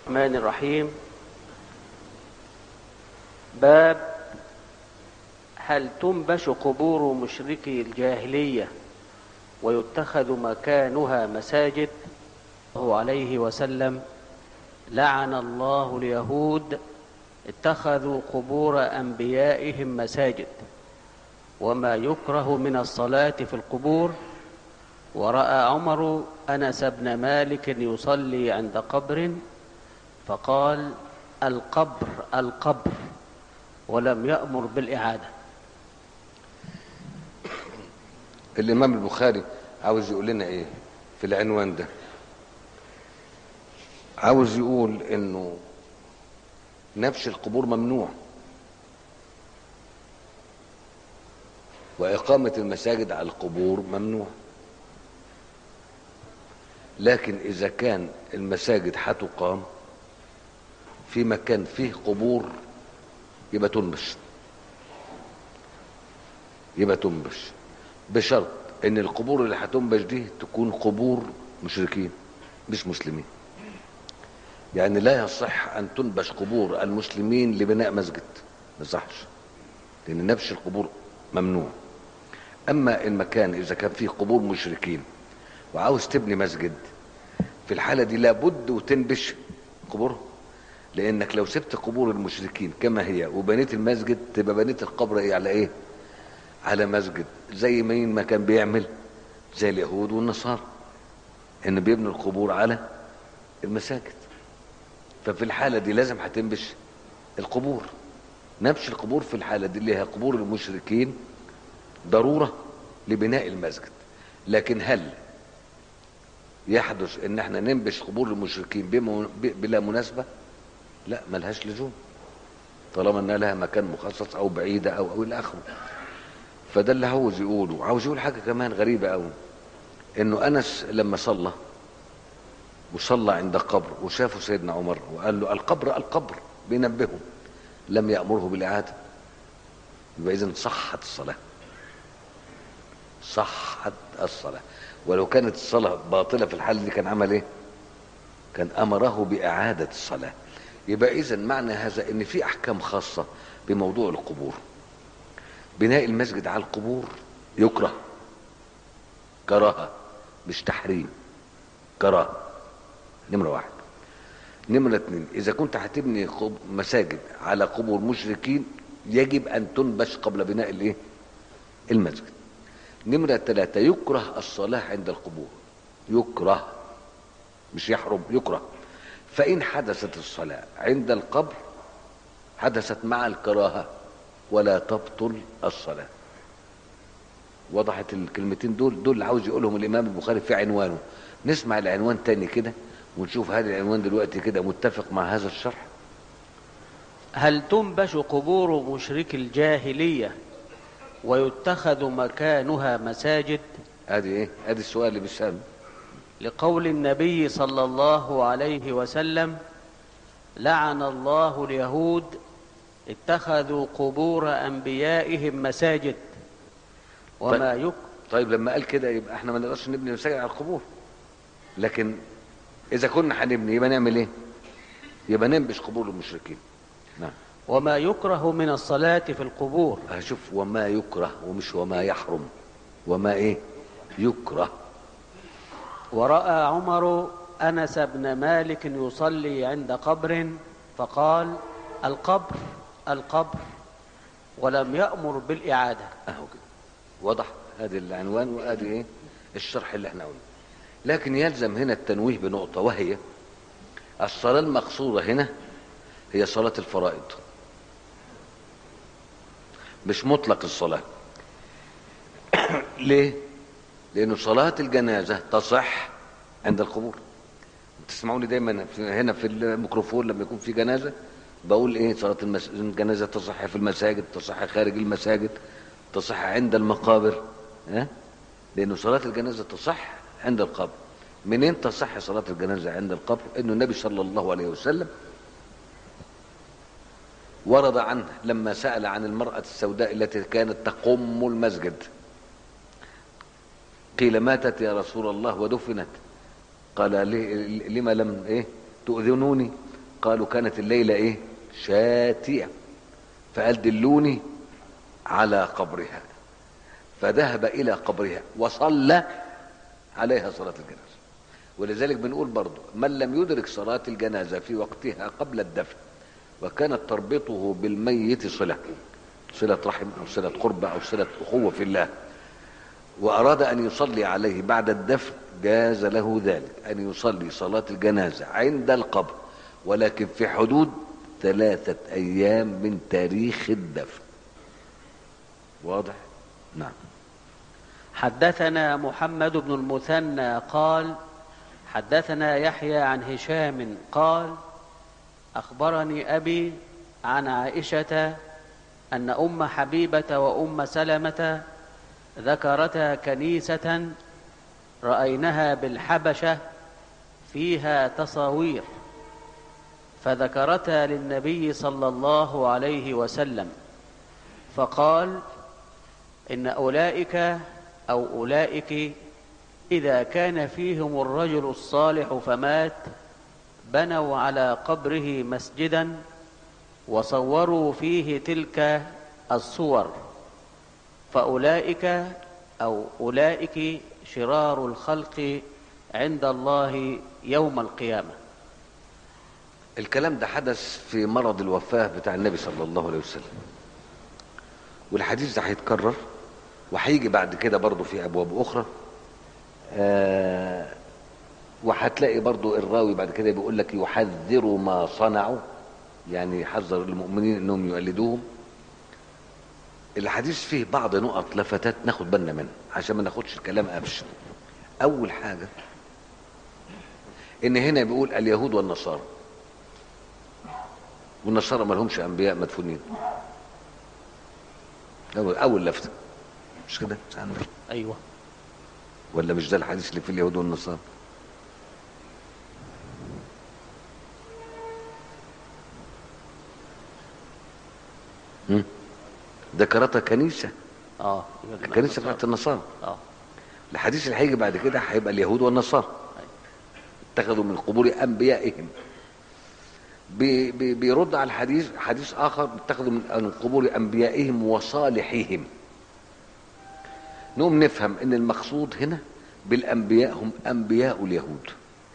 الرحمن الرحيم باب هل تنبش قبور مشركي الجاهلية ويتخذ مكانها مساجد الله عليه وسلم لعن الله اليهود اتخذوا قبور أنبيائهم مساجد وما يكره من الصلاة في القبور ورأى عمر أنس بن مالك يصلي عند قبر فقال القبر القبر ولم يأمر بالإعادة الإمام البخاري عاوز يقول لنا إيه في العنوان ده عاوز يقول إنه نبش القبور ممنوع وإقامة المساجد على القبور ممنوع لكن إذا كان المساجد هتقام في مكان فيه قبور يبقى تنبش يبقى تنبش بشرط ان القبور اللي هتنبش دي تكون قبور مشركين مش مسلمين يعني لا يصح ان تنبش قبور المسلمين لبناء مسجد ما يصحش لان نبش القبور ممنوع اما المكان اذا كان فيه قبور مشركين وعاوز تبني مسجد في الحاله دي لابد وتنبش قبورهم لانك لو سبت قبور المشركين كما هي وبنيت المسجد تبقى بنيت القبر ايه على ايه على مسجد زي مين ما كان بيعمل زي اليهود والنصارى ان بيبنوا القبور على المساجد ففي الحالة دي لازم هتنبش القبور نبش القبور في الحالة دي اللي هي قبور المشركين ضرورة لبناء المسجد لكن هل يحدث ان احنا ننبش قبور المشركين بلا مناسبة لا ملهاش لزوم طالما انها لها مكان مخصص او بعيدة او او الى اخره فده اللي عاوز يقوله عاوز يقول حاجة كمان غريبة قوي انه انس لما صلى وصلى عند قبر وشافه سيدنا عمر وقال له القبر القبر بينبهه لم يأمره بالإعادة يبقى إذن صحت الصلاة صحت الصلاة ولو كانت الصلاة باطلة في الحال دي كان عمل إيه؟ كان أمره بإعادة الصلاة يبقى إذا معنى هذا إن في أحكام خاصة بموضوع القبور بناء المسجد على القبور يكره كراهة مش تحريم كراهة نمرة واحد نمرة اتنين إذا كنت هتبني مساجد على قبور مشركين يجب أن تنبش قبل بناء الإيه؟ المسجد نمرة ثلاثة يكره الصلاة عند القبور يكره مش يحرم يكره فإن حدثت الصلاة عند القبر حدثت مع الكراهة ولا تبطل الصلاة وضحت الكلمتين دول دول اللي عاوز يقولهم الإمام البخاري في عنوانه نسمع العنوان تاني كده ونشوف هل العنوان دلوقتي كده متفق مع هذا الشرح هل تنبش قبور مشرك الجاهلية ويتخذ مكانها مساجد ادي ايه ادي السؤال اللي بيسأله لقول النبي صلى الله عليه وسلم لعن الله اليهود اتخذوا قبور أنبيائهم مساجد وما طيب. يك طيب لما قال كده يبقى احنا ما نقدرش نبني مساجد على القبور لكن اذا كنا هنبني يبقى نعمل ايه يبقى ننبش قبور المشركين نعم وما يكره من الصلاة في القبور هشوف وما يكره ومش وما يحرم وما ايه يكره ورأى عمر أنس بن مالك يصلي عند قبر فقال القبر القبر ولم يأمر بالإعادة اهو كده وضح هذا العنوان وادي ايه الشرح اللي احنا قلنا لكن يلزم هنا التنويه بنقطة وهي الصلاة المقصودة هنا هي صلاة الفرائض مش مطلق الصلاة ليه؟ لأنه صلاة الجنازة تصح عند القبور تسمعوني دايما في هنا في الميكروفون لما يكون في جنازة بقول ايه صلاة المس... الجنازة تصح في المساجد تصح خارج المساجد تصح عند المقابر ها؟ لأنه صلاة الجنازة تصح عند القبر منين تصح صلاة الجنازة عند القبر انه النبي صلى الله عليه وسلم ورد عنه لما سأل عن المرأة السوداء التي كانت تقم المسجد قيل ماتت يا رسول الله ودفنت قال لي لما لم ايه تؤذنوني قالوا كانت الليلة ايه شاتية فقال دلوني على قبرها فذهب الى قبرها وصلى عليها صلاة الجنازة ولذلك بنقول برضو من لم يدرك صلاة الجنازة في وقتها قبل الدفن وكانت تربطه بالميت صلة صلة رحم أو صلة قربة أو صلة أخوة في الله وأراد أن يصلي عليه بعد الدفن جاز له ذلك أن يصلي صلاة الجنازة عند القبر ولكن في حدود ثلاثة أيام من تاريخ الدفن واضح؟ نعم حدثنا محمد بن المثنى قال حدثنا يحيى عن هشام قال اخبرني ابي عن عائشه ان ام حبيبه وام سلمه ذكرتا كنيسه راينها بالحبشه فيها تصاوير فذكرتا للنبي صلى الله عليه وسلم فقال ان اولئك او اولئك اذا كان فيهم الرجل الصالح فمات بنوا على قبره مسجدا وصوروا فيه تلك الصور فاولئك او اولئك شرار الخلق عند الله يوم القيامه الكلام ده حدث في مرض الوفاة بتاع النبي صلى الله عليه وسلم والحديث ده هيتكرر وهيجي بعد كده برضه في ابواب اخرى آه وهتلاقي برضه الراوي بعد كده بيقول لك يحذروا ما صنعوا يعني يحذر المؤمنين انهم يقلدوهم الحديث فيه بعض نقط لفتات ناخد بالنا منها عشان ما ناخدش الكلام قفش اول حاجه ان هنا بيقول اليهود والنصارى والنصارى ما لهمش انبياء مدفونين اول اول لفته مش كده مش عندك ايوه ولا مش ده الحديث اللي في اليهود والنصارى هم؟ ذكرتها كنيسه اه يبقى كده الكنيسه النصارى. بتاعت النصارى اه الحديث اللي هيجي بعد كده هيبقى اليهود والنصارى اتخذوا من قبور انبيائهم بي بي بيرد على الحديث حديث اخر اتخذوا من من قبور انبيائهم وصالحيهم نقوم نفهم ان المقصود هنا بالانبياء هم انبياء اليهود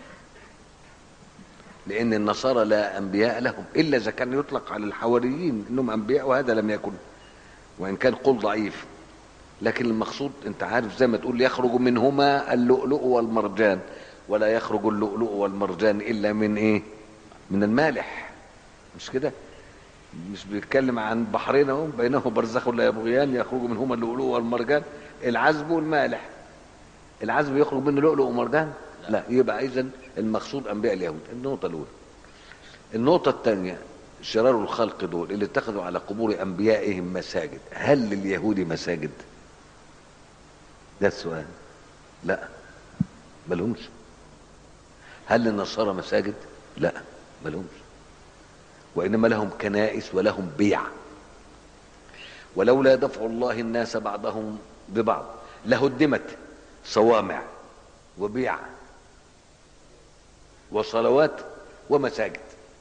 لان النصارى لا انبياء لهم الا اذا كان يطلق على الحواريين انهم انبياء وهذا لم يكن وان كان قول ضعيف لكن المقصود انت عارف زي ما تقول يخرج منهما اللؤلؤ والمرجان ولا يخرج اللؤلؤ والمرجان الا من ايه من المالح مش كده مش بيتكلم عن بحرين اهو بينهما برزخ لا يبغيان يخرج منهما اللؤلؤ والمرجان العذب والمالح العذب يخرج منه لؤلؤ ومرجان لا يبقى اذا المقصود انبياء اليهود النقطه الاولى النقطه الثانيه شرار الخلق دول اللي اتخذوا على قبور انبيائهم مساجد هل لليهود مساجد ده السؤال لا ملهمش هل للنصارى مساجد لا ملهمش وانما لهم كنائس ولهم بيع ولولا دفع الله الناس بعضهم ببعض لهدمت صوامع وبيع وصلوات ومساجد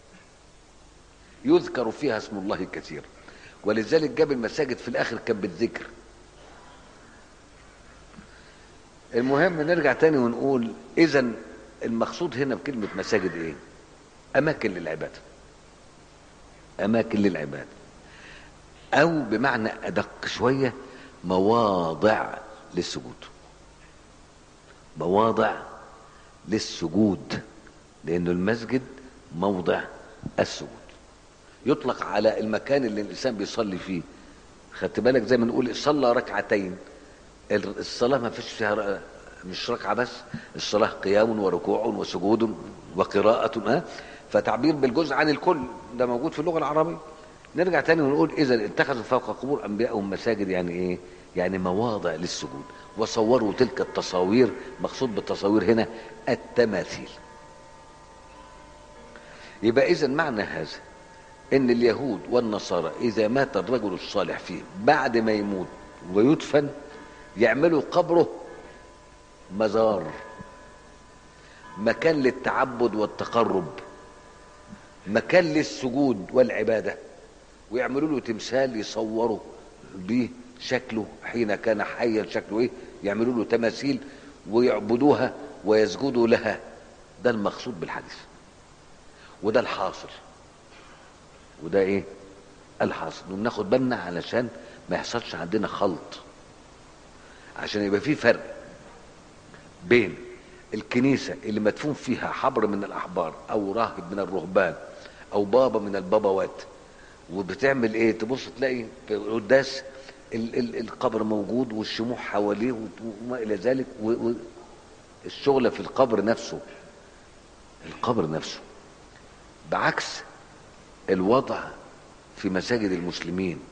يذكر فيها اسم الله كثير ولذلك جاب المساجد في الاخر كان بالذكر المهم نرجع تاني ونقول اذا المقصود هنا بكلمة مساجد ايه اماكن للعبادة اماكن للعبادة او بمعنى ادق شوية مواضع للسجود مواضع للسجود لانه المسجد موضع السجود يطلق على المكان اللي الانسان بيصلي فيه خدت بالك زي ما نقول صلى ركعتين الصلاة ما فيش فيها ر- مش ركعة بس الصلاة قيام وركوع وسجود وقراءة ها فتعبير بالجزء عن الكل ده موجود في اللغة العربية نرجع تاني ونقول إذا اتخذوا فوق قبور أنبيائهم مساجد يعني إيه؟ يعني مواضع للسجود وصوروا تلك التصاوير مقصود بالتصاوير هنا التماثيل يبقى إذا معنى هذا ان اليهود والنصارى اذا مات الرجل الصالح فيه بعد ما يموت ويدفن يعملوا قبره مزار مكان للتعبد والتقرب مكان للسجود والعبادة ويعملوا له تمثال يصوروا بيه شكله حين كان حيا شكله ايه يعملوا له تماثيل ويعبدوها ويسجدوا لها ده المقصود بالحديث وده الحاصل وده ايه الحاصل وناخد بالنا علشان ما يحصلش عندنا خلط عشان يبقى في فرق بين الكنيسة اللي مدفون فيها حبر من الأحبار أو راهب من الرهبان أو بابا من البابوات وبتعمل إيه تبص تلاقي في القداس ال- ال- القبر موجود والشموع حواليه وما إلى ذلك والشغلة في القبر نفسه القبر نفسه بعكس الوضع في مساجد المسلمين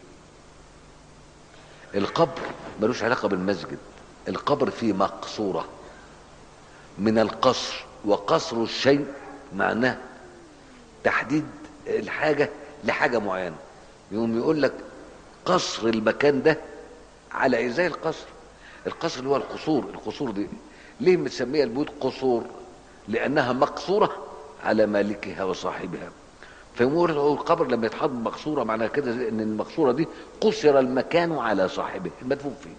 القبر ملوش علاقة بالمسجد القبر فيه مقصورة من القصر وقصر الشيء معناه تحديد الحاجة لحاجة معينة يقوم يقول لك قصر المكان ده على ايه زي القصر القصر اللي هو القصور القصور دي ليه مسميها البيوت قصور لانها مقصورة على مالكها وصاحبها فيقول القبر لما يتحط مقصورة معناها كده ان المقصورة دي قصر المكان على صاحبه المدفون فيه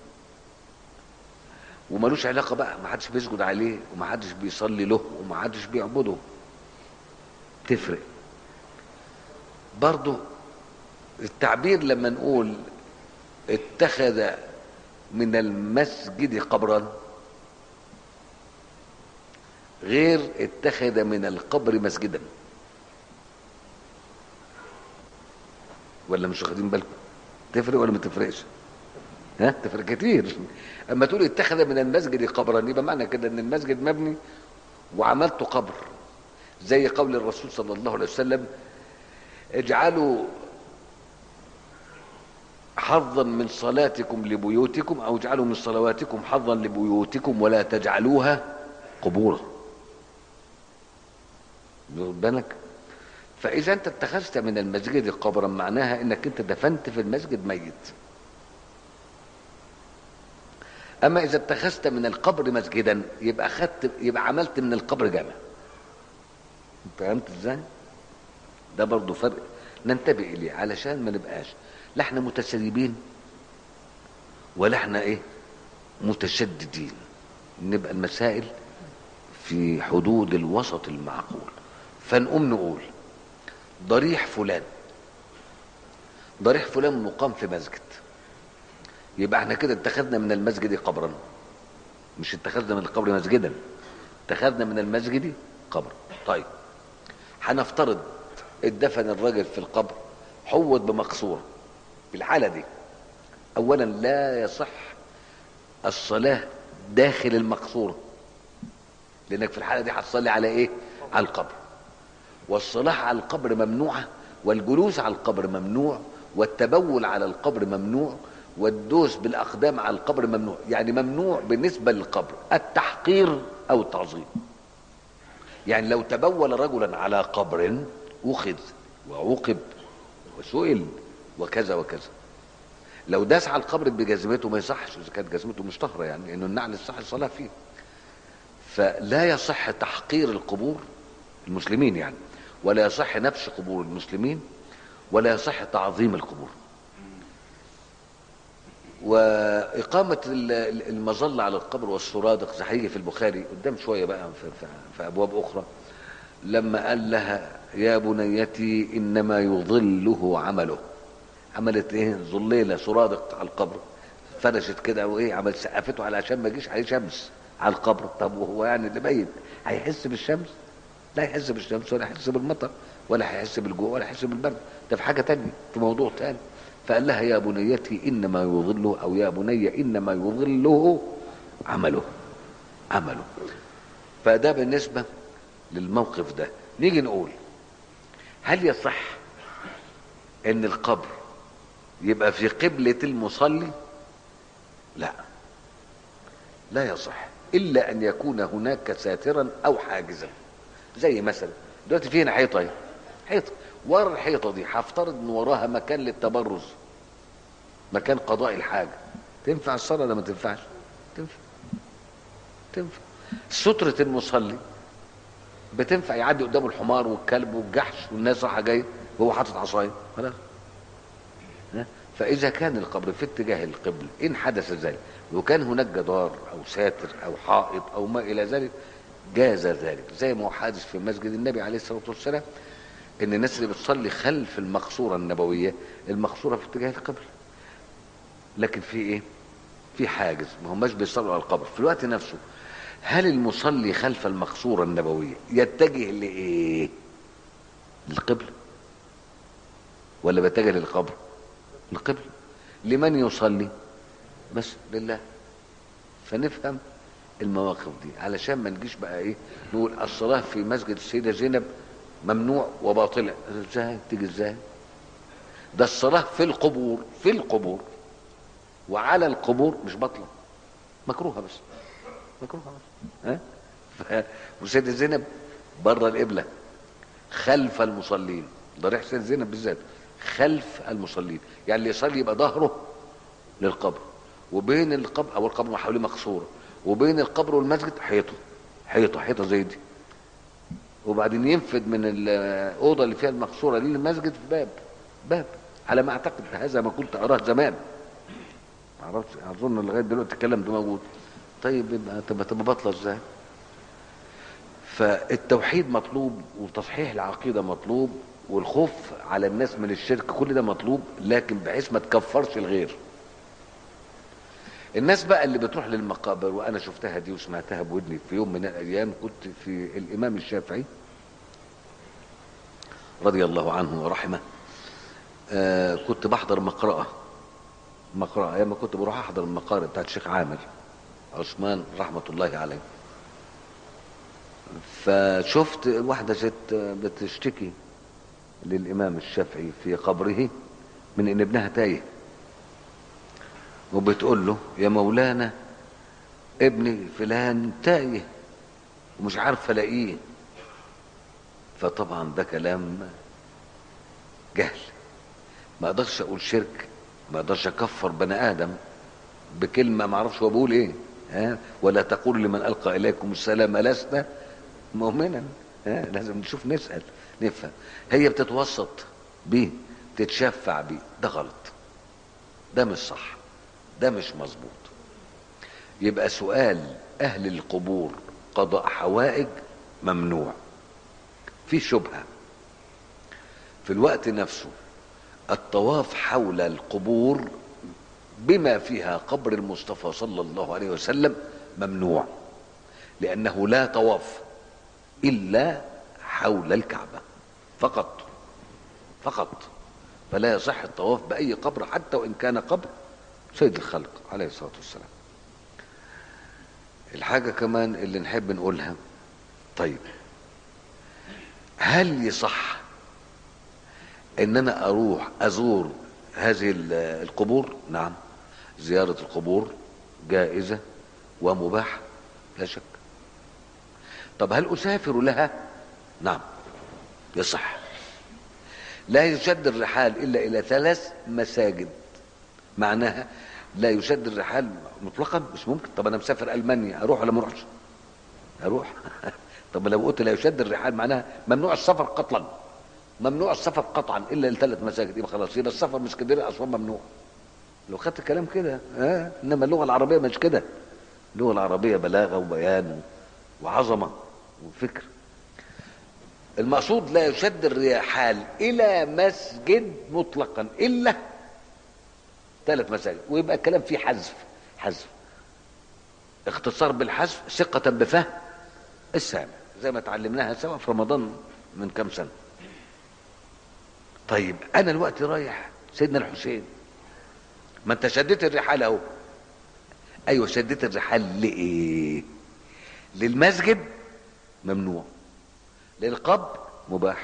وملوش علاقة بقى ما حدش بيسجد عليه وما حدش بيصلي له وما حدش بيعبده تفرق برضو التعبير لما نقول اتخذ من المسجد قبرا غير اتخذ من القبر مسجدا ولا مش واخدين بالكم تفرق ولا ما تفرقش ها تفرق كتير اما تقول اتخذ من المسجد قبرا يبقى معنى كده ان المسجد مبني وعملته قبر زي قول الرسول صلى الله عليه وسلم اجعلوا حظا من صلاتكم لبيوتكم او اجعلوا من صلواتكم حظا لبيوتكم ولا تجعلوها قبورا واخد بالك فاذا انت اتخذت من المسجد قبرا معناها انك انت دفنت في المسجد ميت اما اذا اتخذت من القبر مسجدا يبقى اخذت يبقى عملت من القبر جامع فهمت ازاي ده برضه فرق ننتبه اليه علشان ما نبقاش لا احنا متسربين ولا احنا ايه متشددين نبقى المسائل في حدود الوسط المعقول فنقوم نقول ضريح فلان ضريح فلان مقام في مسجد يبقى احنا كده اتخذنا من المسجد قبرا مش اتخذنا من القبر مسجدا اتخذنا من المسجد قبر طيب هنفترض اتدفن الرجل في القبر حوط بمقصورة في الحالة دي اولا لا يصح الصلاة داخل المقصورة لانك في الحالة دي هتصلي على ايه على القبر والصلاة على القبر ممنوعة والجلوس على القبر ممنوع والتبول على القبر ممنوع والدوس بالاقدام على القبر ممنوع يعني ممنوع بالنسبه للقبر التحقير او التعظيم يعني لو تبول رجلا على قبر اخذ وعوقب وسئل وكذا وكذا لو داس على القبر بجزمته ما يصحش اذا كانت جزمته مش طاهره يعني لانه النعل الصح الصلاه فيه فلا يصح تحقير القبور المسلمين يعني ولا يصح نبش قبور المسلمين ولا يصح تعظيم القبور وإقامة المظلة على القبر والسرادق زي هيجي في البخاري قدام شوية بقى في, في, في أبواب أخرى لما قال لها يا بنيتي إنما يظله عمله عملت إيه ظليلة سرادق على القبر فرشت كده وإيه عملت سقفته علشان ما يجيش عليه شمس على القبر طب وهو يعني اللي ميت هيحس بالشمس لا يحس بالشمس ولا يحس بالمطر ولا هيحس بالجوع ولا يحس بالبرد ده في حاجة تانية في موضوع تاني فقال لها يا بنيتي انما يضله او يا بني انما يضله عمله عمله فده بالنسبه للموقف ده نيجي نقول هل يصح ان القبر يبقى في قبلة المصلي لا لا يصح الا ان يكون هناك ساترا او حاجزا زي مثلا دلوقتي في هنا حيطه اهي حيطه ورا الحيطه دي هفترض ان وراها مكان للتبرز مكان قضاء الحاجه تنفع الصلاه ولا ما تنفعش تنفع تنفع ستره المصلي بتنفع يعدي قدامه الحمار والكلب والجحش والناس رايحه جايه وهو حاطط عصايه خلاص ها؟ فاذا كان القبر في اتجاه القبل ان حدث ذلك وكان هناك جدار او ساتر او حائط او ما الى ذلك جاز ذلك زي ما هو حادث في مسجد النبي عليه الصلاه والسلام ان الناس اللي بتصلي خلف المقصوره النبويه المقصوره في اتجاه القبل لكن في ايه في حاجز ما هماش بيصلوا على القبر في الوقت نفسه هل المصلي خلف المقصوره النبويه يتجه لايه للقبل ولا بيتجه للقبر القبل لمن يصلي بس لله فنفهم المواقف دي علشان ما نجيش بقى ايه نقول الصلاه في مسجد السيده زينب ممنوع وباطله ازاي تيجي ازاي ده الصلاه في القبور في القبور وعلى القبور مش باطله مكروهه بس مكروهه بس ها ف- وسيدة زينب بره القبله خلف المصلين ده ريح سيدة زينب بالذات خلف المصلين يعني اللي يصلي يبقى ظهره للقبر وبين القبر او القبر حواليه مقصوره وبين القبر والمسجد حيطه حيطه حيطه زي دي وبعدين ينفد من الاوضه اللي فيها المقصوره دي للمسجد في باب باب على ما اعتقد هذا ما كنت اراه زمان ما اعرفش اظن لغايه دلوقتي الكلام ده موجود طيب يبقى تبقى تبقى باطله ازاي فالتوحيد مطلوب وتصحيح العقيده مطلوب والخوف على الناس من الشرك كل ده مطلوب لكن بحيث ما تكفرش الغير الناس بقى اللي بتروح للمقابر وانا شفتها دي وسمعتها بودني في يوم من الايام كنت في الامام الشافعي رضي الله عنه ورحمه آه كنت بحضر مقرأة مقرأة ايام ما كنت بروح احضر المقارئ بتاعت الشيخ عامر عثمان رحمة الله عليه فشفت واحدة ست بتشتكي للإمام الشافعي في قبره من إن ابنها تايه وبتقول له يا مولانا ابني فلان تايه ومش عارف الاقيه فطبعا ده كلام جهل ما اقدرش اقول شرك ما اقدرش اكفر بني ادم بكلمه ما اعرفش هو بيقول ايه ها ولا تقول لمن القى اليكم السلام لست مؤمنا ها لازم نشوف نسال نفهم هي بتتوسط بيه تتشفع بيه ده غلط ده مش صح ده مش مظبوط يبقى سؤال اهل القبور قضاء حوائج ممنوع في شبهه في الوقت نفسه الطواف حول القبور بما فيها قبر المصطفى صلى الله عليه وسلم ممنوع لانه لا طواف الا حول الكعبه فقط فقط فلا يصح الطواف باي قبر حتى وان كان قبر سيد الخلق عليه الصلاه والسلام الحاجه كمان اللي نحب نقولها طيب هل يصح ان انا اروح ازور هذه القبور نعم زياره القبور جائزه ومباحه لا شك طب هل اسافر لها نعم يصح لا يشد الرحال الا الى ثلاث مساجد معناها لا يشد الرحال مطلقا مش ممكن طب انا مسافر المانيا اروح ولا ما اروحش اروح طب لو قلت لا يشد الرحال معناها ممنوع السفر قطعا ممنوع السفر قطعا الا لثلاث مساجد يبقى خلاص يبقى السفر من اسكندريه اسوان ممنوع لو خدت الكلام كده اه انما اللغه العربيه مش كده اللغه العربيه بلاغه وبيان وعظمه وفكر المقصود لا يشد الرحال الى مسجد مطلقا الا ثلاث مساجد ويبقى الكلام فيه حذف حذف اختصار بالحذف ثقة بفهم السامع زي ما اتعلمناها سوا في رمضان من كام سنة طيب انا الوقت رايح سيدنا الحسين ما انت شديت الرحال اهو ايوه شديت الرحال لايه للمسجد ممنوع للقبر مباح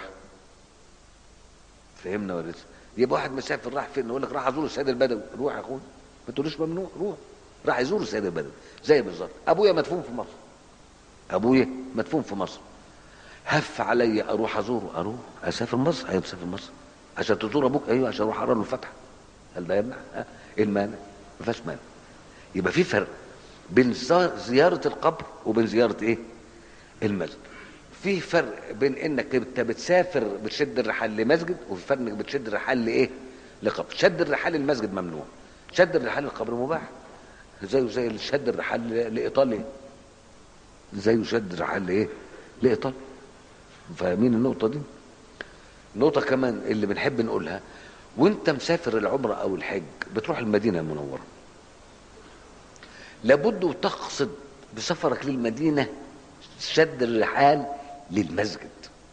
فهمنا ولا لسه يبقى واحد مسافر راح فين يقول لك راح ازور السيد البدوي روح يا اخويا ما تقولوش ممنوع روح راح يزور السيد البدوي زي بالظبط ابويا مدفون في مصر ابويا مدفون في مصر هف علي اروح ازوره اروح اسافر مصر ايوه مسافر مصر عشان تزور ابوك ايوه عشان اروح اقرا له الفاتحه هل ده يمنع؟ ايه المانع؟ ما فيهاش مانع يبقى في فرق بين زياره القبر وبين زياره ايه؟ المسجد في فرق بين انك انت بتسافر بتشد الرحال لمسجد وفي فرق انك بتشد الرحال لايه لقبر شد الرحال للمسجد ممنوع شد الرحال للقبر مباح زيه زي شد الرحال ل- لايطاليا زيه شد الرحال لايه لايطاليا فاهمين النقطه دي نقطه كمان اللي بنحب نقولها وانت مسافر العمره او الحج بتروح المدينه المنوره لابد تقصد بسفرك للمدينه شد الرحال للمسجد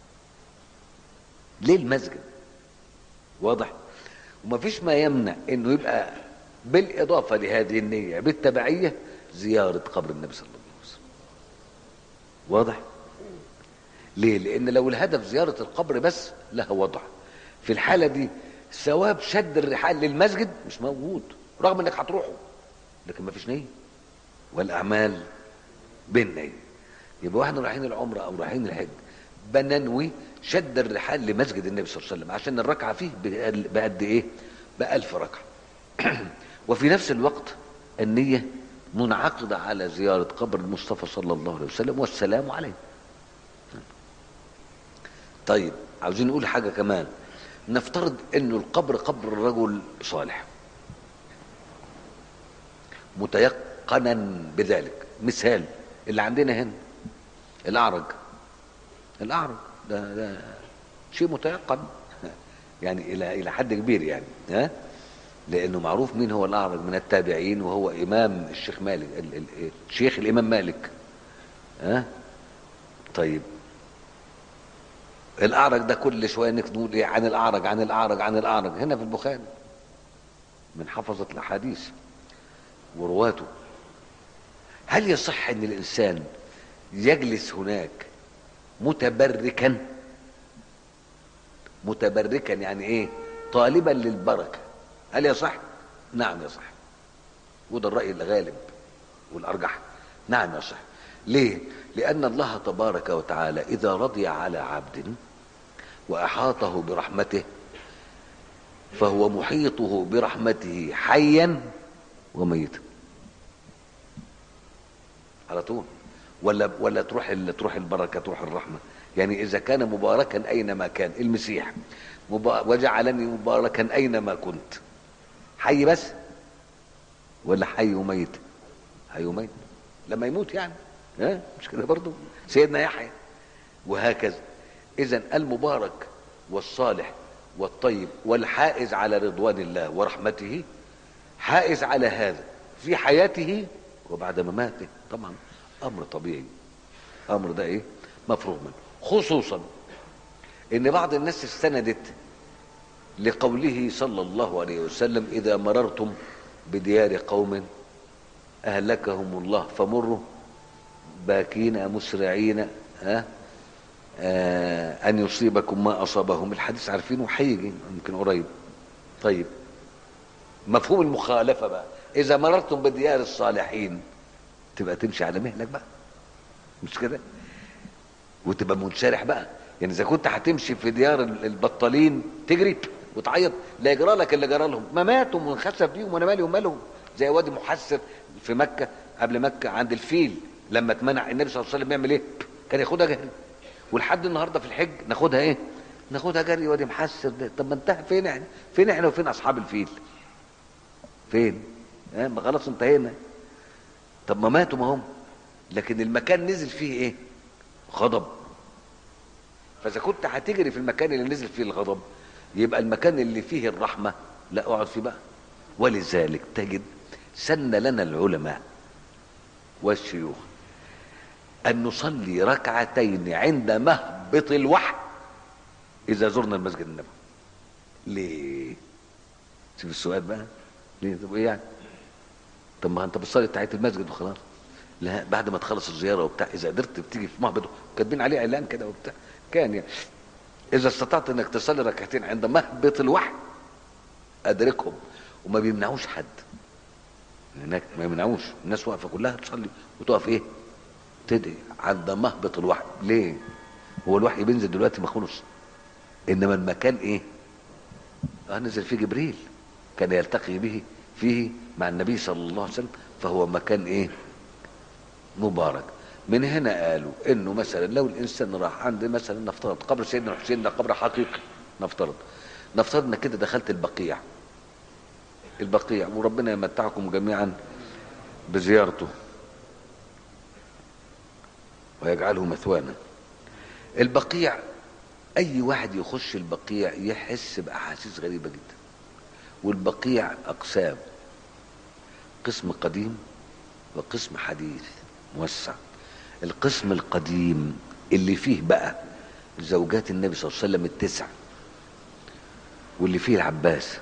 ليه المسجد واضح ومفيش ما يمنع انه يبقى بالاضافه لهذه النيه بالتبعيه زياره قبر النبي صلى الله عليه وسلم واضح ليه لان لو الهدف زياره القبر بس لها وضع في الحاله دي ثواب شد الرحال للمسجد مش موجود رغم انك هتروحه لكن مفيش نيه والاعمال بالنيه يبقى واحنا رايحين العمره او رايحين الحج بننوي شد الرحال لمسجد النبي صلى الله عليه وسلم عشان الركعه فيه بقد بقد ايه؟ بألف ركعه وفي نفس الوقت النيه منعقده على زياره قبر المصطفى صلى الله عليه وسلم والسلام عليه طيب عاوزين نقول حاجه كمان نفترض انه القبر قبر رجل صالح متيقنا بذلك مثال اللي عندنا هنا الاعرج الاعرج ده ده شيء متيقن يعني الى الى حد كبير يعني ها لانه معروف مين هو الاعرج من التابعين وهو امام الشيخ مالك ال- ال- الشيخ الامام مالك ها طيب الاعرج ده كل شويه نقول ايه عن الاعرج عن الاعرج عن الاعرج هنا في البخاري من حفظه الاحاديث ورواته هل يصح ان الانسان يجلس هناك متبركا متبركا يعني ايه طالبا للبركه هل يصح نعم يصح وده الراي الغالب والارجح نعم يصح ليه لان الله تبارك وتعالى اذا رضي على عبد واحاطه برحمته فهو محيطه برحمته حيا وميتا على طول ولا ولا تروح ال- تروح البركه تروح الرحمه يعني اذا كان مباركا اينما كان المسيح مبا- وجعلني مباركا اينما كنت حي بس ولا حي وميت حي وميت لما يموت يعني ها مش كده برضو سيدنا يحيى وهكذا اذا المبارك والصالح والطيب والحائز على رضوان الله ورحمته حائز على هذا في حياته وبعد مماته طبعا امر طبيعي امر ده ايه مفروغ منه خصوصا ان بعض الناس استندت لقوله صلى الله عليه وسلم اذا مررتم بديار قوم اهلكهم الله فمروا باكين مسرعين ها آه ان يصيبكم ما اصابهم الحديث عارفينه هيجي يمكن قريب طيب مفهوم المخالفه بقى اذا مررتم بديار الصالحين تبقى تمشي على مهلك بقى مش كده وتبقى منشرح بقى يعني اذا كنت هتمشي في ديار ال- البطالين تجري وتعيط لا يجرى لك اللي جرى لهم ما ماتوا وانخسف بيهم وانا مالي ومالهم زي وادي محسر في مكه قبل مكه عند الفيل لما اتمنع النبي صلى الله عليه وسلم يعمل ايه؟ كان ياخدها جري ولحد النهارده في الحج ناخدها ايه؟ ناخدها جري وادي محسر ده طب ما انتهى فين احنا؟ فين احنا وفين اصحاب الفيل؟ فين؟ ها ما خلاص انتهينا طب ما ماتوا ما هم لكن المكان نزل فيه ايه؟ غضب فاذا كنت هتجري في المكان اللي نزل فيه الغضب يبقى المكان اللي فيه الرحمه لا اقعد فيه بقى ولذلك تجد سن لنا العلماء والشيوخ ان نصلي ركعتين عند مهبط الوحي اذا زرنا المسجد النبوي ليه شوف السؤال بقى ليه طب ايه يعني طب ما انت بتصلي تحيه المسجد وخلاص لا بعد ما تخلص الزياره وبتاع اذا قدرت بتيجي في مهبط كاتبين عليه اعلان كده وبتاع كان يعني اذا استطعت انك تصلي ركعتين عند مهبط الوحي ادركهم وما بيمنعوش حد هناك ما يمنعوش الناس واقفه كلها تصلي وتقف ايه تدعي عند مهبط الوحي ليه هو الوحي بينزل دلوقتي ما خلص انما المكان ايه اه نزل فيه جبريل كان يلتقي به فيه مع النبي صلى الله عليه وسلم فهو مكان ايه مبارك من هنا قالوا انه مثلا لو الانسان راح عند مثلا نفترض قبر سيدنا الحسين ده قبر حقيقي نفترض نفترض انك كده دخلت البقيع البقيع وربنا يمتعكم جميعا بزيارته ويجعله مثوانا البقيع اي واحد يخش البقيع يحس باحاسيس غريبه جدا والبقيع اقسام قسم قديم وقسم حديث موسع القسم القديم اللي فيه بقى زوجات النبي صلى الله عليه وسلم التسع واللي فيه العباس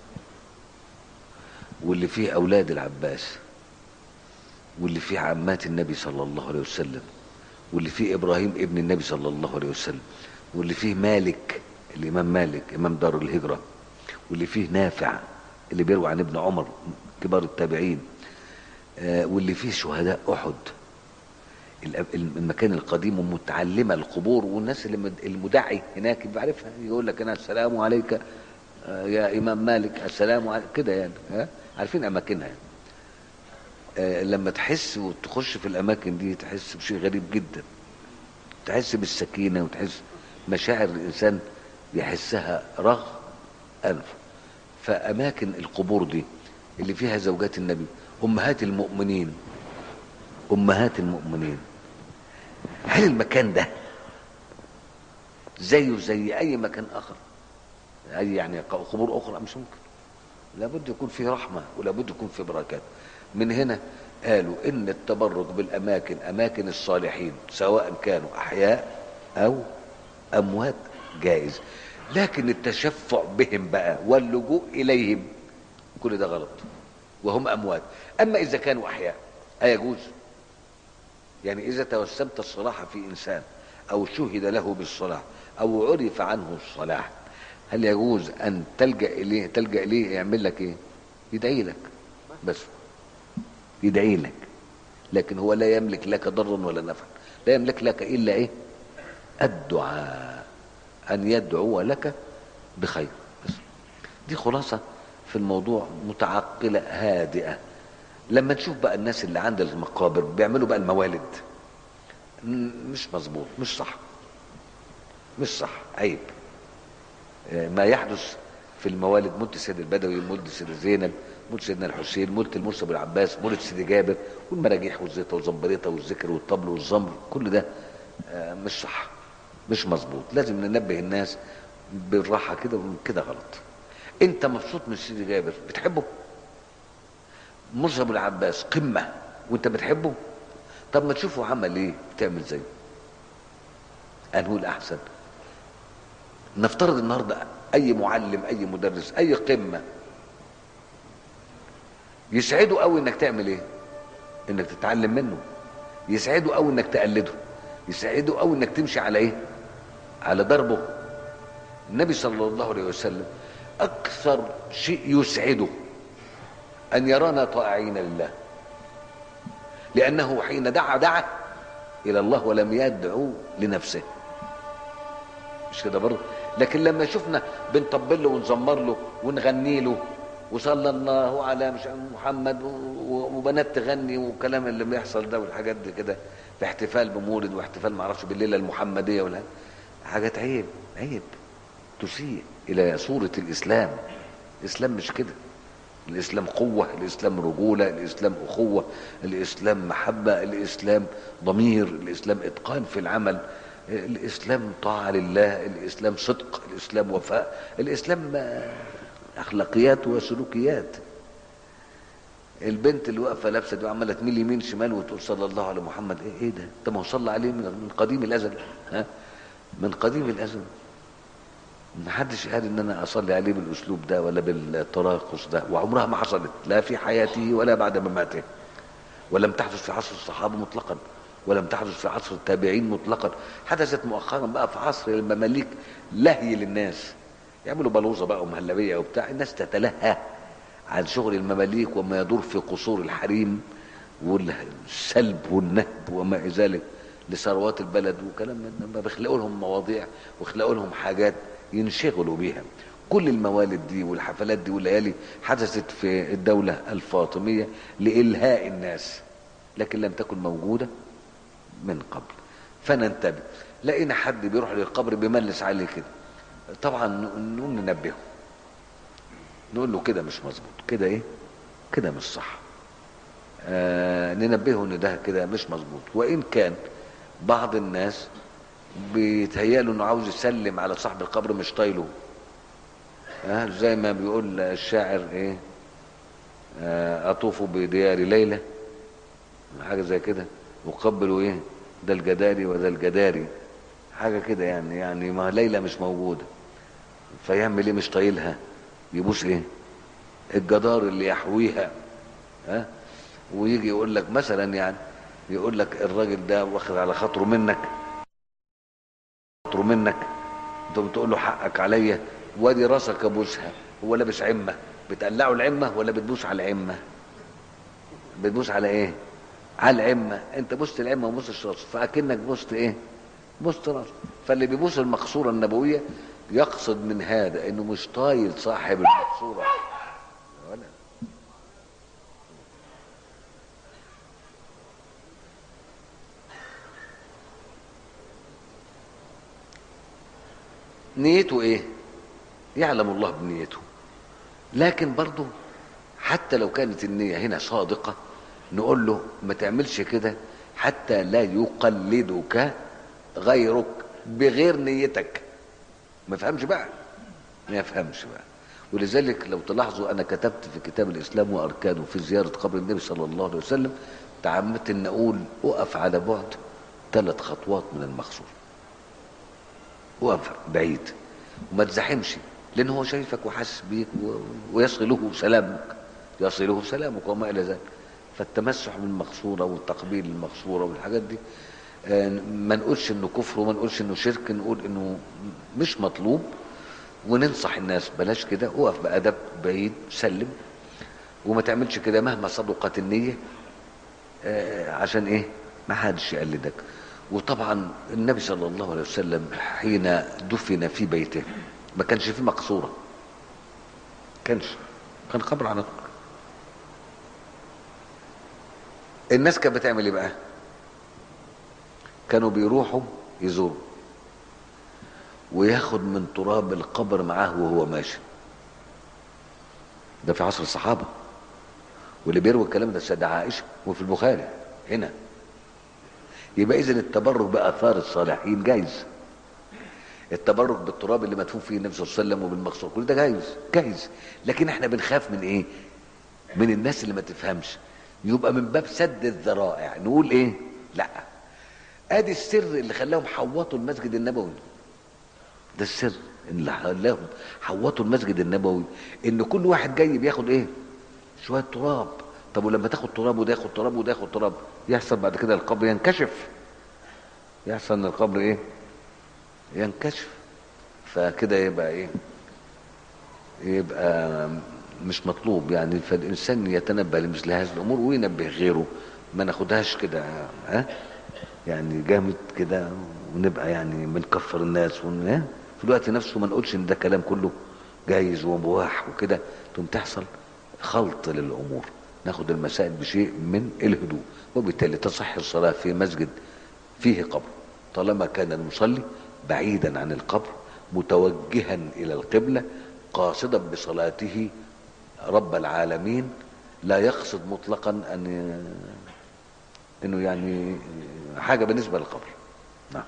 واللي فيه اولاد العباس واللي فيه عمات النبي صلى الله عليه وسلم واللي فيه ابراهيم ابن النبي صلى الله عليه وسلم واللي فيه مالك الامام مالك امام دار الهجره واللي فيه نافع اللي بيروي عن ابن عمر كبار التابعين آه واللي فيه شهداء احد الأ- المكان القديم ومتعلمه القبور والناس اللي مد- المدعي هناك بعرفها يقول لك انا السلام عليك آه، يا امام مالك السلام عليك كده يعني ها عارفين اماكنها يعني. آه، لما تحس وتخش في الاماكن دي تحس بشيء غريب جدا تحس بالسكينه وتحس مشاعر الانسان يحسها رغم انفه فاماكن القبور دي اللي فيها زوجات النبي امهات المؤمنين امهات المؤمنين هل المكان ده زيه زي اي مكان اخر اي يعني قبور اخرى مش ممكن لابد يكون فيه رحمه ولابد يكون فيه بركات من هنا قالوا ان التبرك بالاماكن اماكن الصالحين سواء كانوا احياء او اموات جائز لكن التشفع بهم بقى واللجوء اليهم كل ده غلط وهم اموات اما اذا كانوا احياء ايجوز يعني اذا توسمت الصلاح في انسان او شهد له بالصلاح او عرف عنه الصلاح هل يجوز ان تلجا اليه تلجا اليه يعمل لك ايه يدعي لك بس يدعي لك لكن هو لا يملك لك ضرا ولا نفعا لا يملك لك الا ايه الدعاء ان يدعو لك بخير بس دي خلاصه في الموضوع متعقله هادئه لما نشوف بقى الناس اللي عند المقابر بيعملوا بقى الموالد م- مش مظبوط مش صح مش صح عيب آه، ما يحدث في الموالد مولد سيد البدوي مولد سيد زينب مولد سيدنا الحسين مولد المرسي ابو العباس مولد سيدي جابر والمراجيح والزيطه والزمبريطه والذكر والطبل والزمر كل ده آه، مش صح مش مظبوط لازم ننبه الناس بالراحه كده كده غلط انت مبسوط من سيدي جابر بتحبه مرسي ابو العباس قمه وانت بتحبه طب ما تشوفه عمل ايه تعمل زيه انه الاحسن نفترض النهارده اي معلم اي مدرس اي قمه يسعده قوي انك تعمل ايه انك تتعلم منه يسعده قوي انك تقلده يسعده قوي انك تمشي على ايه على دربه النبي صلى الله عليه وسلم اكثر شيء يسعده ان يرانا طائعين لله لانه حين دعا دعا الى الله ولم يدعو لنفسه مش كده برضه لكن لما شفنا بنطبل له ونزمر له ونغني له وصلى الله على مش عارف محمد و- و- وبنات تغني والكلام اللي بيحصل ده والحاجات دي كده في احتفال بمولد واحتفال معرفش بالليله المحمديه ولا حاجات عيب عيب تسيء الى صوره الاسلام الاسلام مش كده الاسلام قوه الاسلام رجوله الاسلام اخوه الاسلام محبه الاسلام ضمير الاسلام اتقان في العمل الاسلام طاعه لله الاسلام صدق الاسلام وفاء الاسلام آه، اخلاقيات وسلوكيات البنت اللي واقفه لابسه دي وعماله تميل يمين شمال وتقول صلى الله على محمد ايه ايه ده انت ما هو صلى عليه من من قديم الازل ها من قديم الازل ما حدش قال ان انا اصلي عليه بالاسلوب ده ولا بالتراقص ده وعمرها ما حصلت لا في حياته ولا بعد مماته ولم تحدث في عصر الصحابه مطلقا ولم تحدث في عصر التابعين مطلقا حدثت مؤخرا بقى في عصر المماليك لهي للناس يعملوا بلوزه بقى ومهلبيه وبتاع الناس تتلهى عن شغل المماليك وما يدور في قصور الحريم والسلب والنهب وما الى ذلك لثروات البلد وكلام من ده. ما بيخلقوا لهم مواضيع ويخلقوا لهم حاجات ينشغلوا بيها كل الموالد دي والحفلات دي والليالي حدثت في الدولة الفاطمية لإلهاء الناس لكن لم تكن موجودة من قبل فننتبه لقينا حد بيروح للقبر بيملس عليه كده طبعا نقوم ننبهه نقول له كده مش مظبوط كده ايه كده مش صح آه ننبهه ان ده كده مش مظبوط وان كان بعض الناس بيتهيأله انه عاوز يسلم على صاحب القبر مش طايله آه زي ما بيقول الشاعر ايه آه اطوف بديار ليلى حاجه زي كده وقبلوا ايه ده الجداري وده الجداري حاجه كده يعني يعني ما ليلى مش موجوده فيعمل ايه مش طايلها يبوس ايه الجدار اللي يحويها ها ويجي يقول لك مثلا يعني يقول لك الراجل ده واخد على خاطره منك خاطره منك انت بتقول له حقك عليا وادي راسك ابوسها هو لابس عمه بتقلعه العمه ولا بتبوس على العمه بتبوس على ايه على العمه انت بوست العمه وبوست راسه فاكنك بوست ايه بوست راسه فاللي بيبوس المقصوره النبويه يقصد من هذا انه مش طايل صاحب المقصوره ولا نيته ايه يعلم الله بنيته لكن برضه حتى لو كانت النية هنا صادقة نقول له ما تعملش كده حتى لا يقلدك غيرك بغير نيتك ما فهمش بقى ما يفهمش بقى ولذلك لو تلاحظوا انا كتبت في كتاب الاسلام واركانه في زياره قبر النبي صلى الله عليه وسلم تعمدت ان اقول اقف على بعد ثلاث خطوات من المقصود اقف بعيد وما تزاحمش لان هو شايفك وحاسس بيك و... ويصله سلامك يصله سلامك وما الى ذلك فالتمسح بالمقصوره والتقبيل المقصوره والحاجات دي آه، ما نقولش انه كفر وما نقولش انه شرك نقول انه مش مطلوب وننصح الناس بلاش كده اقف بادب بعيد سلم وما تعملش كده مهما صدقت النيه آه، عشان ايه ما حدش يقلدك وطبعا النبي صلى الله عليه وسلم حين دفن في بيته ما كانش فيه مقصوره كانش كان قبر على طول الناس كانت بتعمل ايه بقى كانوا بيروحوا يزوروا وياخد من تراب القبر معاه وهو ماشي ده في عصر الصحابة واللي بيروي الكلام ده السيدة عائشة وفي البخاري هنا يبقى إذا التبرك بآثار الصالحين جايز التبرك بالتراب اللي مدفون فيه النبي صلى الله عليه وسلم وبالمقصور كل ده جايز جايز لكن احنا بنخاف من ايه من الناس اللي ما تفهمش يبقى من باب سد الذرائع نقول ايه لا ادي السر اللي خلاهم حوطوا المسجد النبوي ده السر اللي خلاهم حوطوا المسجد النبوي ان كل واحد جاي بياخد ايه شويه تراب طب ولما تاخد تراب وده ياخد تراب وده ياخد تراب يحصل بعد كده القبر ينكشف يحصل ان القبر ايه ينكشف فكده يبقى ايه يبقى مش مطلوب يعني فالانسان يتنبه لمثل هذه الامور وينبه غيره ما ناخدهاش كده ها يعني جامد كده ونبقى يعني بنكفر الناس ون... ها؟ في الوقت نفسه ما نقولش ان ده كلام كله جايز ومباح وكده تقوم تحصل خلط للامور ناخد المسائل بشيء من الهدوء وبالتالي تصح الصلاه في مسجد فيه قبر طالما كان المصلي بعيدا عن القبر متوجها الى القبله قاصدا بصلاته رب العالمين لا يقصد مطلقا ان انه يعني حاجه بالنسبه للقبر نعم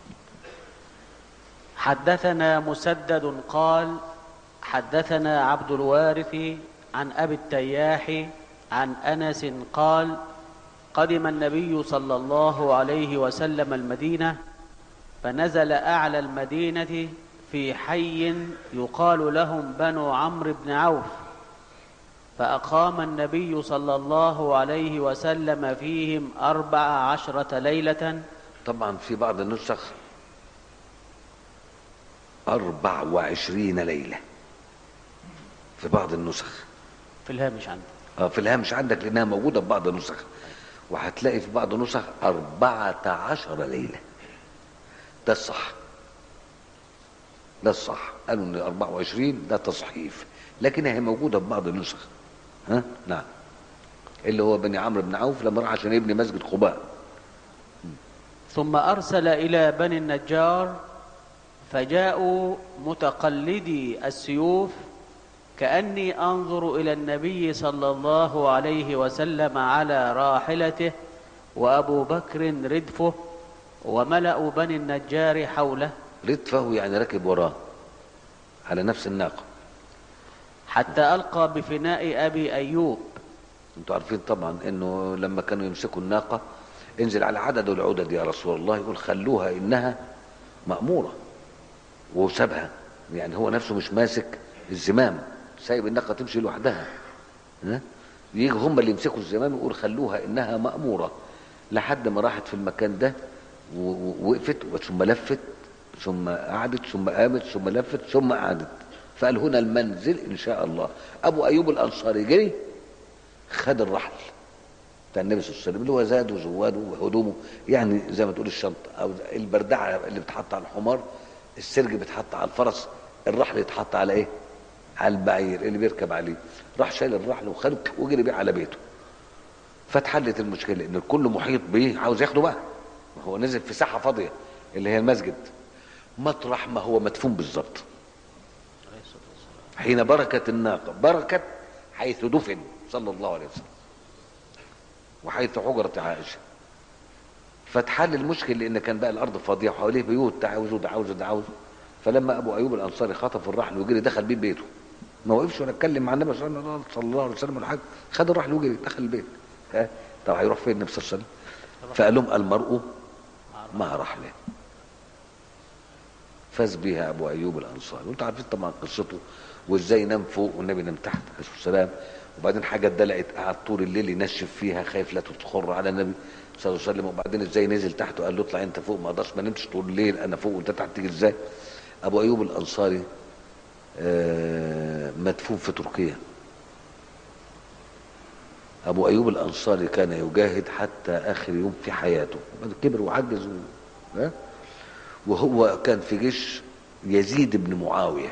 حدثنا مسدد قال حدثنا عبد الوارث عن ابي التياح عن انس قال قدم النبي صلى الله عليه وسلم المدينه فنزل اعلى المدينه في حي يقال لهم بنو عمرو بن عوف فاقام النبي صلى الله عليه وسلم فيهم اربع عشره ليله طبعا في بعض النسخ أربع وعشرين ليلة في بعض النسخ في الهامش عندي آه، في الهامش عندك لأنها موجودة في بعض النسخ وهتلاقي في بعض النسخ أربعة عشر ليلة ده الصح ده الصح قالوا ان 24 ده تصحيف لكنها هي موجودة في بعض النسخ ها نعم اللي هو بني عمرو بن عوف لما راح عشان يبني مسجد قباء ثم أرسل إلى بني النجار فجاءوا متقلدي السيوف كأني أنظر إلى النبي صلى الله عليه وسلم على راحلته وأبو بكر ردفه وملأ بني النجار حوله ردفه يعني راكب وراه على نفس الناقة حتى ألقى بفناء أبي أيوب انتوا عارفين طبعا انه لما كانوا يمسكوا الناقة انزل على عدد العدد يا رسول الله يقول خلوها انها مأمورة وسابها يعني هو نفسه مش ماسك الزمام سايب الناقة تمشي لوحدها ها؟ يجوا هم اللي يمسكوا الزمام يقول خلوها انها مأمورة لحد ما راحت في المكان ده و- و- ووقفت ثم لفت ثم قعدت ثم قامت ثم لفت ثم قعدت فقال هنا المنزل ان شاء الله ابو ايوب الانصاري جري خد الرحل بتاع النبي صلى الله عليه وسلم اللي هو زاد وزواده وهدومه يعني زي ما تقول الشنطه او البردعه اللي بتحط على الحمار السرج بيتحط على الفرس الرحل يتحط على ايه؟ على البعير اللي بيركب عليه راح شايل الرحل وخده وجري بيه على بيته فاتحلت المشكله ان الكل محيط بيه عاوز ياخده بقى ما هو نزل في ساحه فاضيه اللي هي المسجد مطرح ما هو مدفون بالظبط حين بركت الناقه بركت حيث دفن صلى الله عليه وسلم وحيث حجرة عائشة فتحل المشكل لان كان بقى الارض فاضيه وحواليه بيوت ده عاوز وده عاوز وده عاوز فلما ابو ايوب الانصاري خطف الرحل وجري دخل بيه بيته ما وقفش ولا اتكلم مع النبي صلى الله صلى الله عليه وسلم ولا حاجه خد الرحل وجري دخل البيت ها طب هيروح فين النبي صلى الله عليه وسلم فقال لهم المرء مع رحله فاز بها ابو ايوب الانصاري وانتوا عارفين طبعا قصته وازاي نام فوق والنبي نام تحت عليه الصلاه والسلام وبعدين حاجه اتدلقت قعد طول الليل ينشف فيها خايف لا تخر على النبي صلى الله عليه وسلم وبعدين ازاي نزل تحت وقال له اطلع انت فوق ما اقدرش ما نمتش طول الليل انا فوق وانت تحت تيجي ازاي ابو ايوب الانصاري آه، مدفون في تركيا ابو ايوب الانصاري كان يجاهد حتى اخر يوم في حياته بعد كبر وعجز و... ها؟ وهو كان في جيش يزيد بن معاويه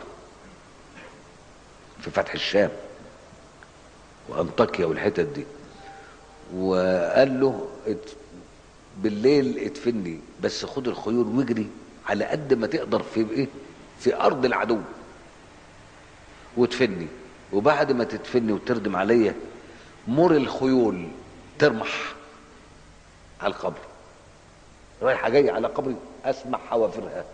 في فتح الشام وانطاكيا والحتت دي وقال له ات- بالليل ادفني بس خد الخيول واجري على قد ما تقدر في ايه في ارض العدو وتفني وبعد ما تدفني وتردم عليا مر الخيول ترمح على القبر رايحه جايه على قبري اسمع حوافرها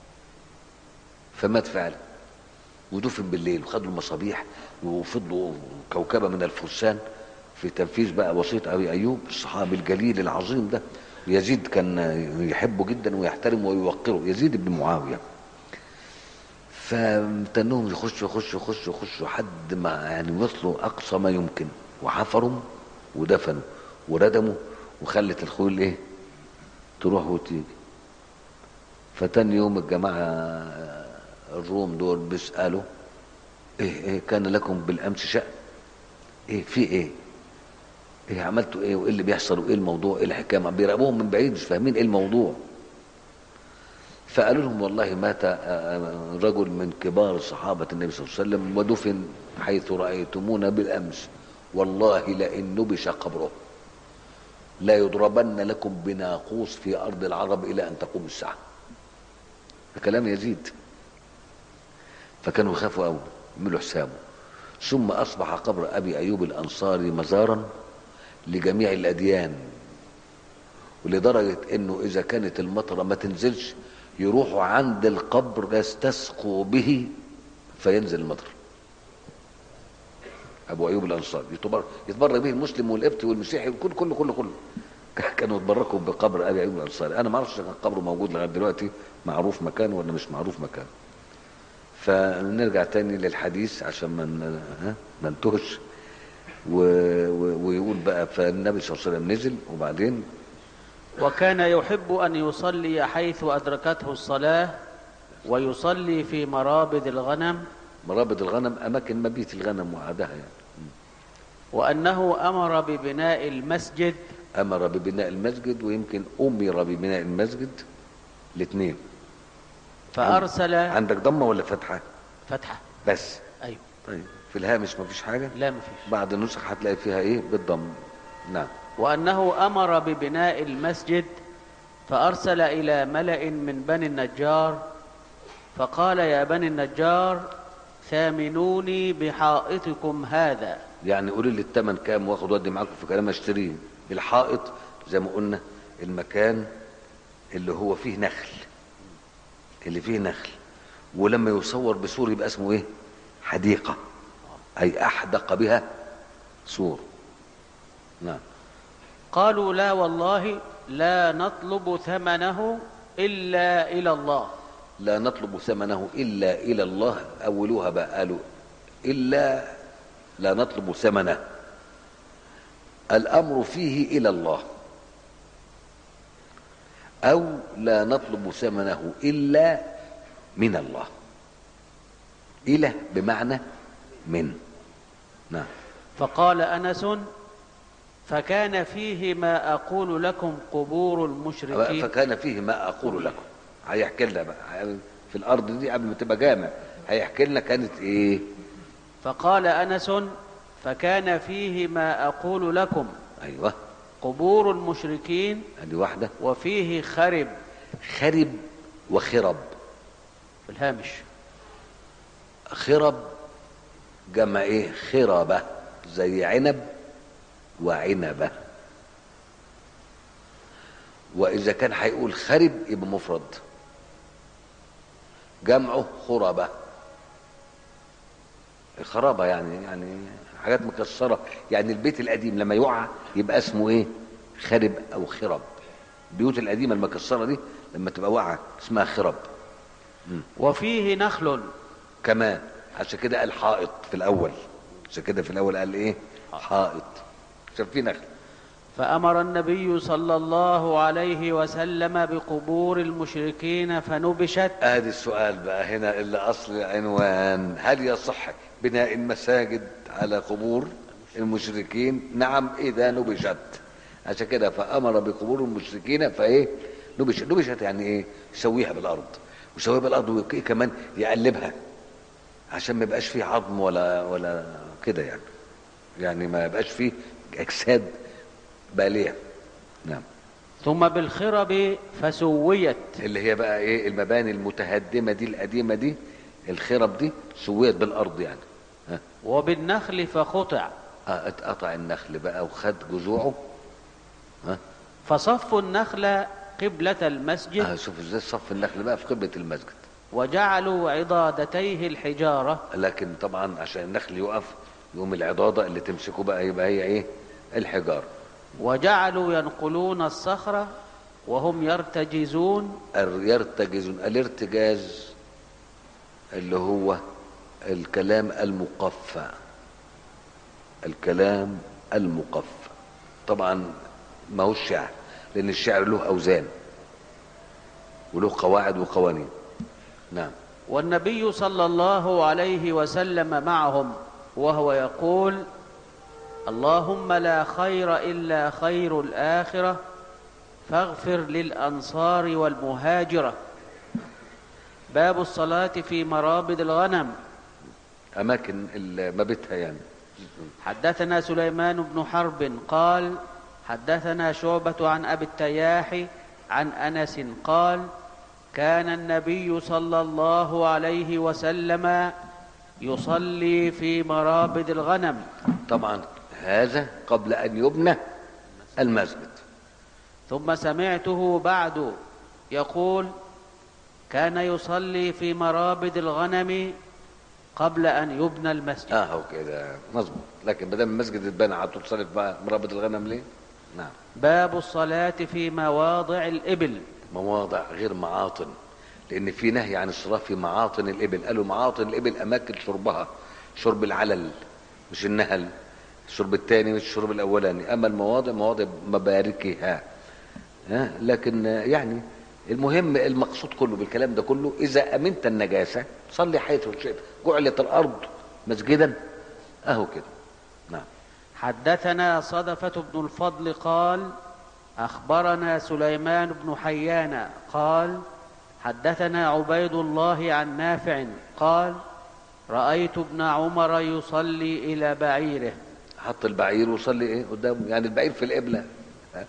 فمات فعلا ودفن بالليل وخدوا المصابيح وفضلوا كوكبه من الفرسان في تنفيذ بقى وصيه ابي ايوب الصحابي الجليل العظيم ده يزيد كان يحبه جدا ويحترمه ويوقره يزيد بن معاويه فامتنوهم يخشوا يخشوا يخشوا يخشوا حد ما يعني وصلوا اقصى ما يمكن وحفروا ودفنوا وردموا وخلت الخيول ايه تروح وتيجي فتاني يوم الجماعه الروم دول بيسالوا ايه ايه كان لكم بالامس شأن ايه في ايه ايه عملتوا ايه وايه اللي بيحصل وايه الموضوع ايه الحكايه ما بيراقبوهم من بعيد مش فاهمين ايه الموضوع فقالوا لهم والله مات آه، رجل من كبار صحابة النبي صلى الله عليه وسلم ودفن حيث رأيتمونا بالأمس والله لئن نبش قبره لا يضربن لكم بناقوس في أرض العرب إلى أن تقوم الساعة ده كلام يزيد فكانوا يخافوا قوي يعملوا حسابه ثم أصبح قبر أبي أيوب الأنصاري مزارا لجميع الأديان ولدرجة انه اذا كانت المطرة ما تنزلش يروحوا عند القبر يستسقوا به فينزل المطر ابو ايوب الانصاري يتبر يتبرك به المسلم والقبطي والمسيحي كل كل كل كل كانوا يتبركوا بقبر ابي ايوب الانصاري انا ما اعرفش كان قبره موجود لغايه دلوقتي معروف مكانه ولا مش معروف مكانه فنرجع تاني للحديث عشان ما ن- ها ما نتوهش و... و... ويقول بقى فالنبي صلى الله عليه وسلم نزل وبعدين وكان يحب أن يصلي حيث أدركته الصلاة ويصلي في مرابض الغنم مرابط الغنم اماكن مبيت الغنم وعادها يعني وأنه أمر ببناء المسجد امر ببناء المسجد ويمكن امر ببناء المسجد الاثنين فأرسل عندك ضمه ولا فتحه فتحة بس أيوه طيب في الهامش مفيش حاجه لا مفيش بعض النسخ هتلاقي فيها ايه بالضم نعم وأنه أمر ببناء المسجد فأرسل إلى ملأ من بني النجار فقال يا بني النجار ثامنوني بحائطكم هذا يعني قولي لي الثمن كام واخد ودي معاكم في كلام اشتريه الحائط زي ما قلنا المكان اللي هو فيه نخل اللي فيه نخل ولما يصور بسور يبقى اسمه ايه حديقة اي احدق بها سور نعم قالوا لا والله لا نطلب ثمنه إلا إلى الله لا نطلب ثمنه الا الى الله اولوها بقى قالوا الا لا نطلب ثمنه الامر فيه الى الله او لا نطلب ثمنه الا من الله الى بمعنى من نعم فقال أنس فكان فيه ما أقول لكم قبور المشركين فكان فيه ما اقول لكم هيحكي لنا بقى في الارض دي قبل ما تبقى جامع هيحكي لنا كانت ايه فقال أنس فكان فيه ما أقول لكم ايوه قبور المشركين ادي واحده وفيه خرب خرب وخرب في الهامش خرب جمع ايه خربة زي عنب وعنبة واذا كان هيقول خرب يبقى مفرد جمعه خربة الخرابة يعني يعني حاجات مكسرة يعني البيت القديم لما يقع يبقى اسمه ايه خرب او خرب البيوت القديمة المكسرة دي لما تبقى واقعة اسمها خرب وفيه نخل كمان عشان كده قال حائط في الاول عشان كده في الاول قال ايه حائط عشان في نخل فأمر النبي صلى الله عليه وسلم بقبور المشركين فنبشت ادي السؤال بقى هنا اللي اصل العنوان هل يصح بناء المساجد على قبور المشركين نعم اذا نبشت عشان كده فامر بقبور المشركين فايه نبشت نبشت يعني ايه يسويها بالارض ويسويها بالارض وك- كمان يقلبها عشان ما يبقاش فيه عظم ولا ولا كده يعني يعني ما يبقاش فيه اجساد باليه نعم ثم بالخرب فسويت اللي هي بقى ايه المباني المتهدمه دي القديمه دي الخرب دي سويت بالارض يعني ها وبالنخل فقطع آه، اتقطع النخل بقى وخد جذوعه ها فصفوا النخل قبلة المسجد آه شوف ازاي صف النخل بقى في قبه المسجد وجعلوا عضادتيه الحجارة لكن طبعا عشان النخل يقف يقوم العضاده اللي تمسكه بقى يبقى هي ايه الحجار وجعلوا ينقلون الصخرة وهم يرتجزون الر- يرتجزون الارتجاز اللي هو الكلام المقفى الكلام المقفى طبعا ما هو الشعر لان الشعر له اوزان وله قواعد وقوانين نعم والنبي صلى الله عليه وسلم معهم وهو يقول اللهم لا خير إلا خير الآخرة فاغفر للأنصار والمهاجرة باب الصلاة في مرابد الغنم اماكن ال- مبيتها يعني حدثنا سليمان بن حرب قال حدثنا شعبة عن أبي التياح عن أنس قال كان النبي صلى الله عليه وسلم يصلي في مرابد الغنم طبعا هذا قبل ان يبنى المسجد ثم سمعته بعد يقول كان يصلي في مرابد الغنم قبل أن يبنى المسجد اه كده مظبوط لكن ما دام المسجد اتبنى على طول تصلي في مرابط الغنم ليه؟ نعم باب الصلاة في مواضع الإبل مواضع غير معاطن لان في نهي عن الصلاه في معاطن الابل قالوا معاطن الابل اماكن شربها شرب العلل مش النهل الشرب الثاني مش الشرب الاولاني اما المواضع مواضع مباركها ها لكن آه، يعني المهم المقصود كله بالكلام ده كله اذا امنت النجاسه صلي حيث شئت جعلت الارض مسجدا اهو كده نعم حدثنا صدفة بن الفضل قال أخبرنا سليمان بن حيان قال حدثنا عبيد الله عن نافع قال رأيت ابن عمر يصلي إلى بعيره حط البعير وصلي ايه قدامه يعني البعير في القبله ها؟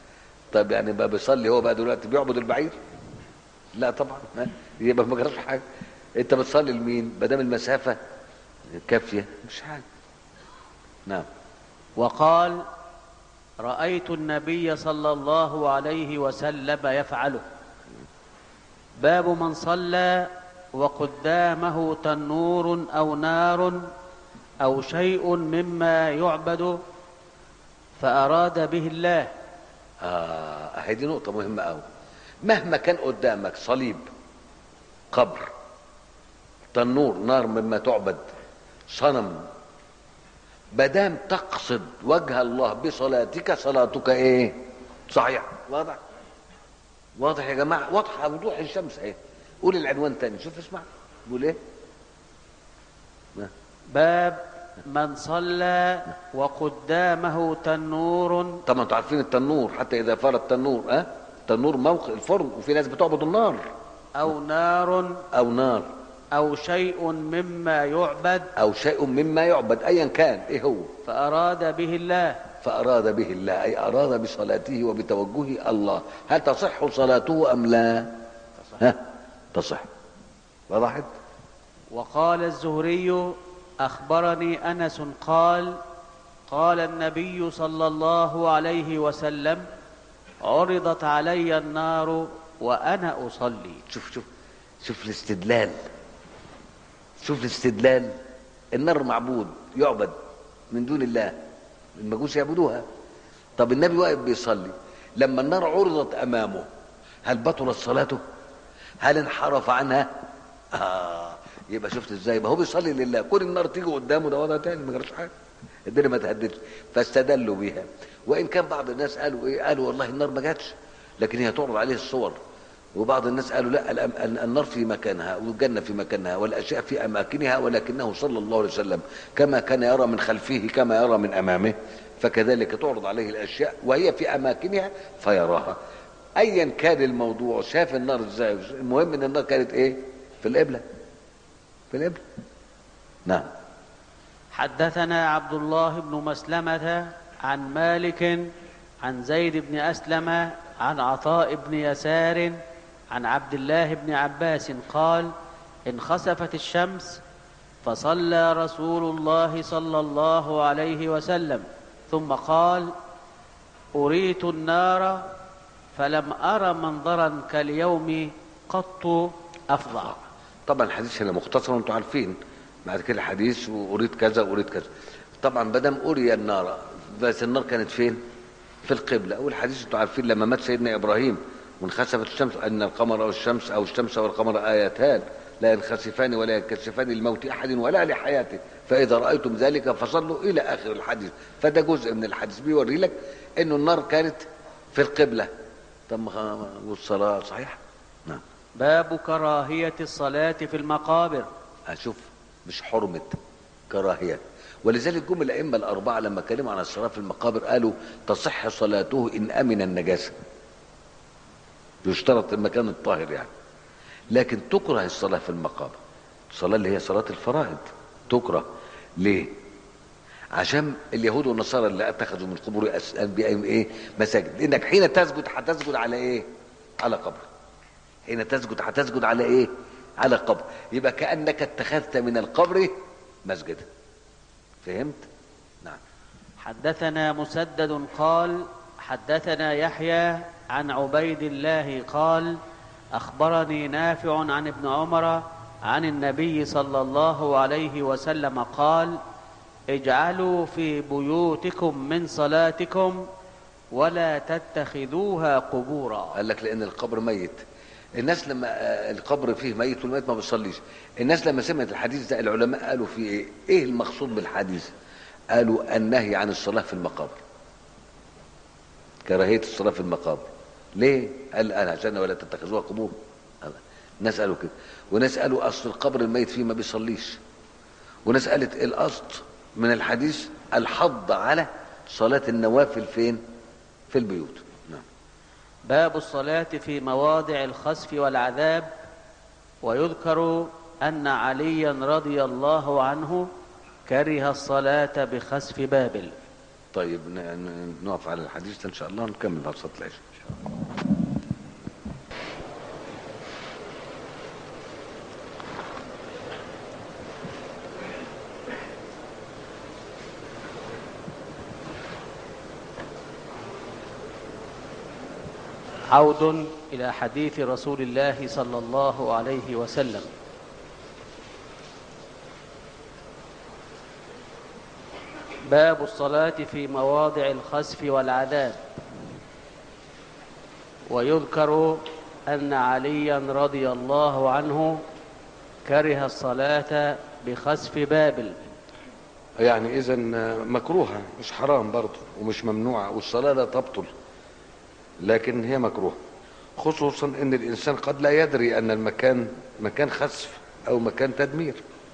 طب يعني بقى بيصلي هو بقى دلوقتي بيعبد البعير لا طبعا ما يبقى ما جراش حاجه انت بتصلي لمين ما دام المسافه كافيه مش حاجه نعم وقال رأيت النبي صلى الله عليه وسلم يفعله باب من صلى وقدامه تنور أو نار أو شيء مما يعبد فأراد به الله اه هي دي نقطه مهمه قوي مهما كان قدامك صليب قبر تنور نار مما تعبد صنم مادام تقصد وجه الله بصلاتك صلاتك ايه صحيح واضح واضح يا جماعه واضحه وضوح الشمس اهي قول العنوان تاني شوف اسمع بيقول ايه ما. باب من صلى وقدامه تنور طبعا انتوا عارفين التنور حتى اذا فار التنور ها أه؟ التنور موقع الفرن وفي ناس بتعبد النار أو نار او نار أو شيء مما يعبد او شيء مما يعبد ايا كان ايه هو فأراد به الله فاراد به الله اي اراد بصلاته وبتوجهه الله هل تصح صلاته ام لا ها تصح وضحت وقال الزهري أخبرني أنس قال قال النبي صلى الله عليه وسلم عرضت علي النار وأنا أصلي شوف شوف شوف الاستدلال شوف الاستدلال النار معبود يعبد من دون الله المجوس يعبدوها طب النبي واقف بيصلي لما النار عرضت امامه هل بطلت صلاته هل انحرف عنها آه يبقى شفت ازاي ما هو بيصلي لله كل النار تيجي قدامه ده وضع تاني ما جراش حاجه الدنيا ما تهددش فاستدلوا بيها وان كان بعض الناس قالوا ايه قالوا والله النار ما جاتش لكن هي تعرض عليه الصور وبعض الناس قالوا لا الأم- ال- النار في مكانها والجنه في مكانها والاشياء في اماكنها ولكنه صلى الله عليه وسلم كما كان يرى من خلفه كما يرى من امامه فكذلك تعرض عليه الاشياء وهي في اماكنها فيراها ايا كان الموضوع شاف النار ازاي المهم ان النار كانت ايه في القبله في القبله نعم حدثنا عبد الله بن مسلمة عن مالك عن زيد بن أسلم عن عطاء بن يسار عن عبد الله بن عباس قال انخسفت الشمس فصلى رسول الله صلى الله عليه وسلم ثم قال أريت النار فلم أر منظرا كاليوم قط أفظع طبعا الحديث هنا مختصر وانتم عارفين بعد كده الحديث واريد كذا واريد كذا طبعا ما دام اري النار بس النار كانت فين؟ في القبله والحديث انتم عارفين لما مات سيدنا ابراهيم وانخسفت الشمس ان القمر والشمس او الشمس والقمر ايتان لا ينخسفان ولا ينكسفان لموت احد ولا لحياته فاذا رايتم ذلك فصلوا الى اخر الحديث فده جزء من الحديث بيوري لك انه النار كانت في القبله طب ما- والصلاه صحيح؟ نعم باب كراهية الصلاة في المقابر هشوف مش حرمة كراهية ولذلك جم الأئمة الأربعة لما كلموا عن الصلاة في المقابر قالوا تصح صلاته إن أمن النجاسة يشترط المكان الطاهر يعني لكن تكره الصلاة في المقابر الصلاة اللي هي صلاة الفرائض تكره ليه؟ عشان اليهود والنصارى اللي اتخذوا من قبور أس- أنبيائهم إيه؟ مساجد لأنك حين تسجد هتسجد على إيه؟ على قبر حين تسجد هتسجد على ايه على قبر يبقى كانك اتخذت من القبر مسجدا فهمت نعم حدثنا مسدد قال حدثنا يحيى عن عبيد الله قال اخبرني نافع عن ابن عمر عن النبي صلى الله عليه وسلم قال اجعلوا في بيوتكم من صلاتكم ولا تتخذوها قبورا قال لك لان القبر ميت الناس لما آه، القبر فيه ميت والميت ما بيصليش الناس لما سمعت الحديث ده العلماء قالوا فيه ايه ايه المقصود بالحديث قالوا النهي عن الصلاه في المقابر كراهيه الصلاه في المقابر ليه قال قال عشان ولا تتخذوها قبور قال. ناس قالوا كده وناس قالوا اصل القبر الميت فيه ما بيصليش وناس قالت القصد من الحديث الحض على صلاه النوافل فين في البيوت نعم باب الصلاة في مواضع الخسف والعذاب ويذكر أن عليا رضي الله عنه كره الصلاة بخسف بابل طيب ن- ن- نقف على الحديث ده ان شاء الله ونكمل بعد صلاه العشاء ان شاء الله عود إلى حديث رسول الله صلى الله عليه وسلم باب الصلاة في مواضع الخسف والعذاب ويذكر أن عليا رضي الله عنه كره الصلاة بخسف بابل يعني اذا مكروهه مش حرام برضه ومش ممنوعه والصلاه لا تبطل لكن هي مكروهه خصوصا ان الانسان قد لا يدري ان المكان مكان خسف او مكان تدمير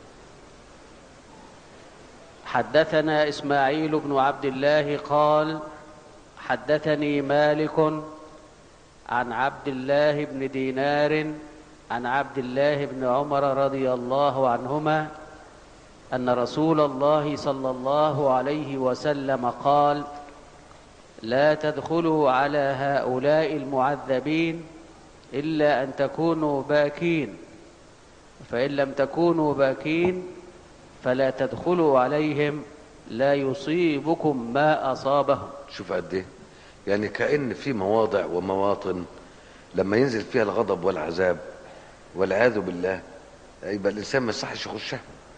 حدثنا إسماعيل بن عبد الله قال حدثني مالك عن عبد الله بن دينار عن عبد الله بن عمر رضي الله عنهما أن رسول الله صلى الله عليه وسلم قال لا تدخلوا على هؤلاء المعذبين إلا أن تكونوا باكين فإن لم تكونوا باكين فلا تدخلوا عليهم لا يصيبكم ما أصابهم شوف قد ايه يعني كأن في مواضع ومواطن لما ينزل فيها الغضب والعذاب والعياذ بالله يبقى الانسان ما يصحش يخشها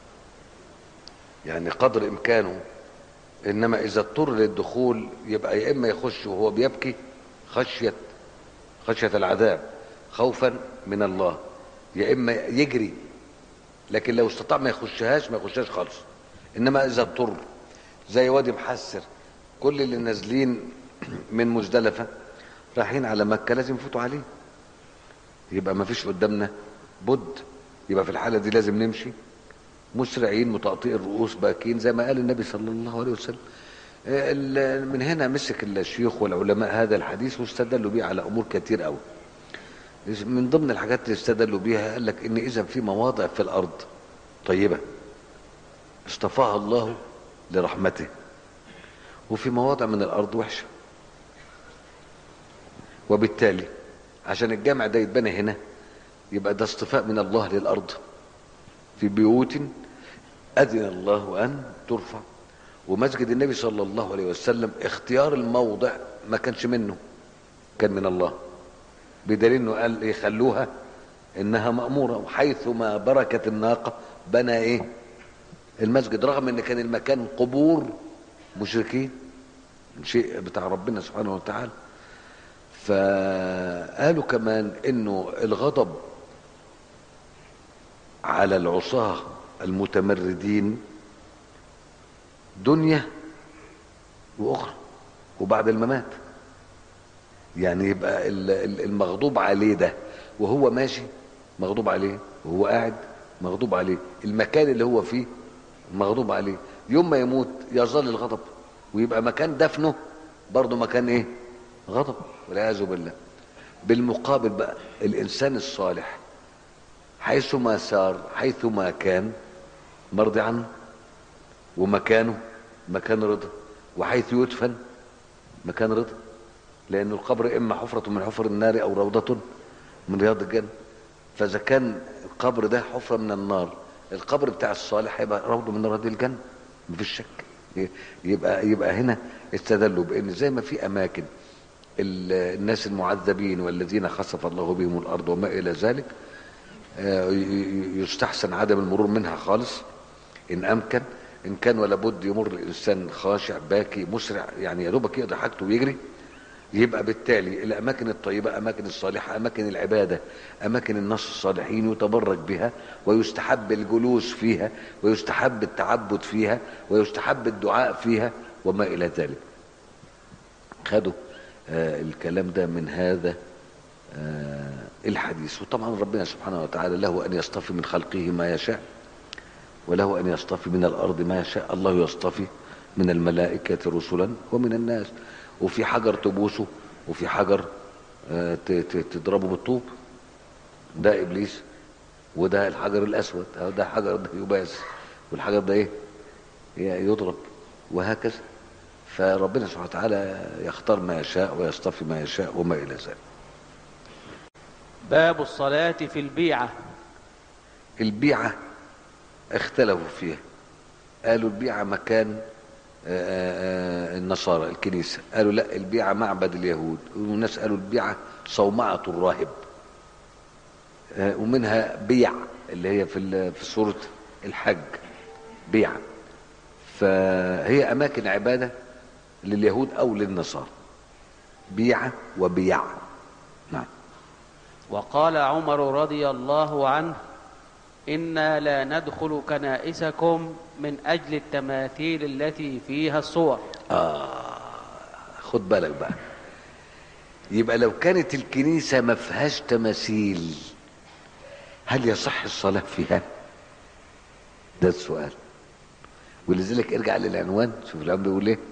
يعني قدر امكانه انما اذا اضطر للدخول يبقى يا اما يخش وهو بيبكي خشيه خشيه العذاب خوفا من الله يا اما يجري لكن لو استطاع ما يخشهاش ما يخشهاش خالص انما اذا اضطر زي وادي محسر كل اللي نازلين من مزدلفه رايحين على مكه لازم يفوتوا عليه يبقى ما فيش قدامنا بد يبقى في الحاله دي لازم نمشي مسرعين متقطئ الرؤوس باكين زي ما قال النبي صلى الله عليه وسلم آه، ال- من هنا مسك الشيوخ والعلماء هذا الحديث واستدلوا به على امور كتير قوي من ضمن الحاجات اللي استدلوا بيها قال لك ان اذا في مواضع في الارض طيبه اصطفاها الله لرحمته وفي مواضع من الارض وحشه وبالتالي عشان الجامع ده يتبنى هنا يبقى ده اصطفاء من الله للارض في بيوت اذن الله ان ترفع ومسجد النبي صلى الله عليه وسلم اختيار الموضع ما كانش منه كان من الله بدليل انه قال ايه خلوها انها ماموره وحيث ما بركت الناقه بنى ايه المسجد رغم ان كان المكان قبور مشركين شيء بتاع ربنا سبحانه وتعالى فقالوا كمان انه الغضب على العصاة المتمردين دنيا واخرى وبعد الممات يعني يبقى ال- ال- المغضوب عليه ده وهو ماشي مغضوب عليه وهو قاعد مغضوب عليه المكان اللي هو فيه مغضوب عليه يوم ما يموت يظل الغضب ويبقى مكان دفنه برضه مكان ايه غضب والعياذ بالله بالمقابل بقى الانسان الصالح حيثما سار حيثما كان مرضي عنه ومكانه مكان رضا وحيث يدفن مكان رضا لأن القبر إما حفرة من حفر النار أو روضة من رياض الجنة فإذا كان القبر ده حفرة من النار القبر بتاع الصالح هيبقى روضة من رياض الجنة مفيش شك يبقى يبقى هنا استدلوا بأن زي ما في أماكن ال- الناس المعذبين والذين خسف الله بهم الأرض وما إلى ذلك آه، ي- ي- يستحسن عدم المرور منها خالص إن أمكن إن كان ولا بد يمر الإنسان خاشع باكي مسرع يعني يا دوبك يقضي حاجته ويجري يبقى بالتالي الأماكن الطيبة أماكن الصالحة أماكن العبادة أماكن الناس الصالحين يتبرك بها ويستحب الجلوس فيها ويستحب التعبد فيها ويستحب الدعاء فيها وما إلى ذلك خدوا آه الكلام ده من هذا آه الحديث وطبعا ربنا سبحانه وتعالى له أن يصطفي من خلقه ما يشاء وله أن يصطفي من الأرض ما يشاء الله يصطفي من الملائكة رسلا ومن الناس وفي حجر تبوسه وفي حجر آه، ت- ت- تضربه بالطوب ده إبليس وده الحجر الأسود أهو ده حجر ده يباس والحجر ده إيه ي- يضرب وهكذا فربنا سبحانه وتعالى يختار ما يشاء ويصطفي ما يشاء وما الى ذلك باب الصلاة في البيعة البيعة اختلفوا فيها قالوا البيعة مكان آه، آه، النصارى الكنيسة قالوا لا البيعة معبد اليهود وناس قالوا البيعة صومعة الراهب آه، ومنها بيع اللي هي في ال- في سورة الحج بيع فهي أماكن عبادة لليهود أو للنصارى بيعة وبيع نعم وقال عمر رضي الله عنه إنا لا ندخل كنائسكم من أجل التماثيل التي فيها الصور خد بالك بقى يبقى لو كانت الكنيسة ما فيهاش تماثيل هل يصح الصلاة فيها ده السؤال ولذلك ارجع للعنوان شوف العنوان بيقول ايه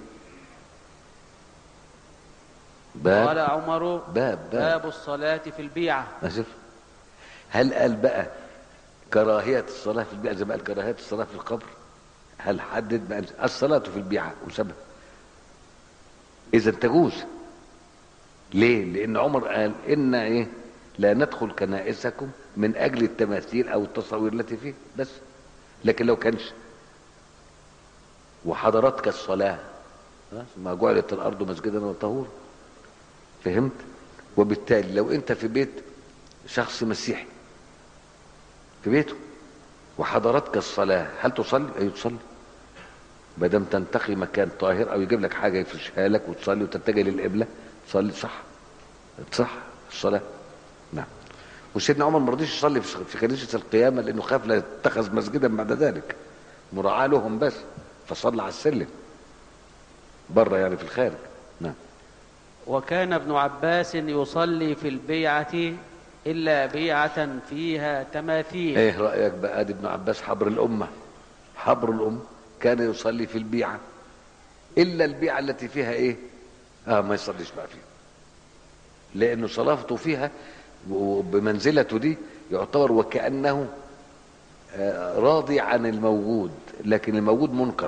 قال باب عمر باب باب باب الصلاة في البيعة شوف هل قال بقى كراهية الصلاة في البيعة زي ما قال كراهية الصلاة في القبر هل حدد بقى الصلاة في البيعة وسبب إذا تجوز ليه؟ لأن عمر قال إن إيه؟ لا ندخل كنائسكم من أجل التماثيل أو التصاوير التي فيه بس لكن لو كانش وحضرتك الصلاة خلاص؟ ما جعلت الأرض مسجدا وطهورا فهمت؟ وبالتالي لو أنت في بيت شخص مسيحي في بيته وحضرتك الصلاة هل تصلي؟ أي تصلي ما دام تنتقي مكان طاهر او يجيب لك حاجه يفرشها لك وتصلي وتتجه للقبله تصلي صح صح الصلاه نعم وسيدنا عمر ما رضيش يصلي في في كنيسه القيامه لانه خاف لا يتخذ مسجدا بعد ذلك مراعاه لهم بس فصلى على السلم بره يعني في الخارج نعم وكان ابن عباس يصلي في البيعة إلا بيعة فيها تماثيل ايه رايك بقى ادي ابن عباس حبر الامه حبر الامه كان يصلي في البيعه الا البيعه التي فيها ايه اه ما يصليش بقى فيها لانه صلاته فيها وبمنزلته دي يعتبر وكانه آه، راضي عن الموجود لكن الموجود منكر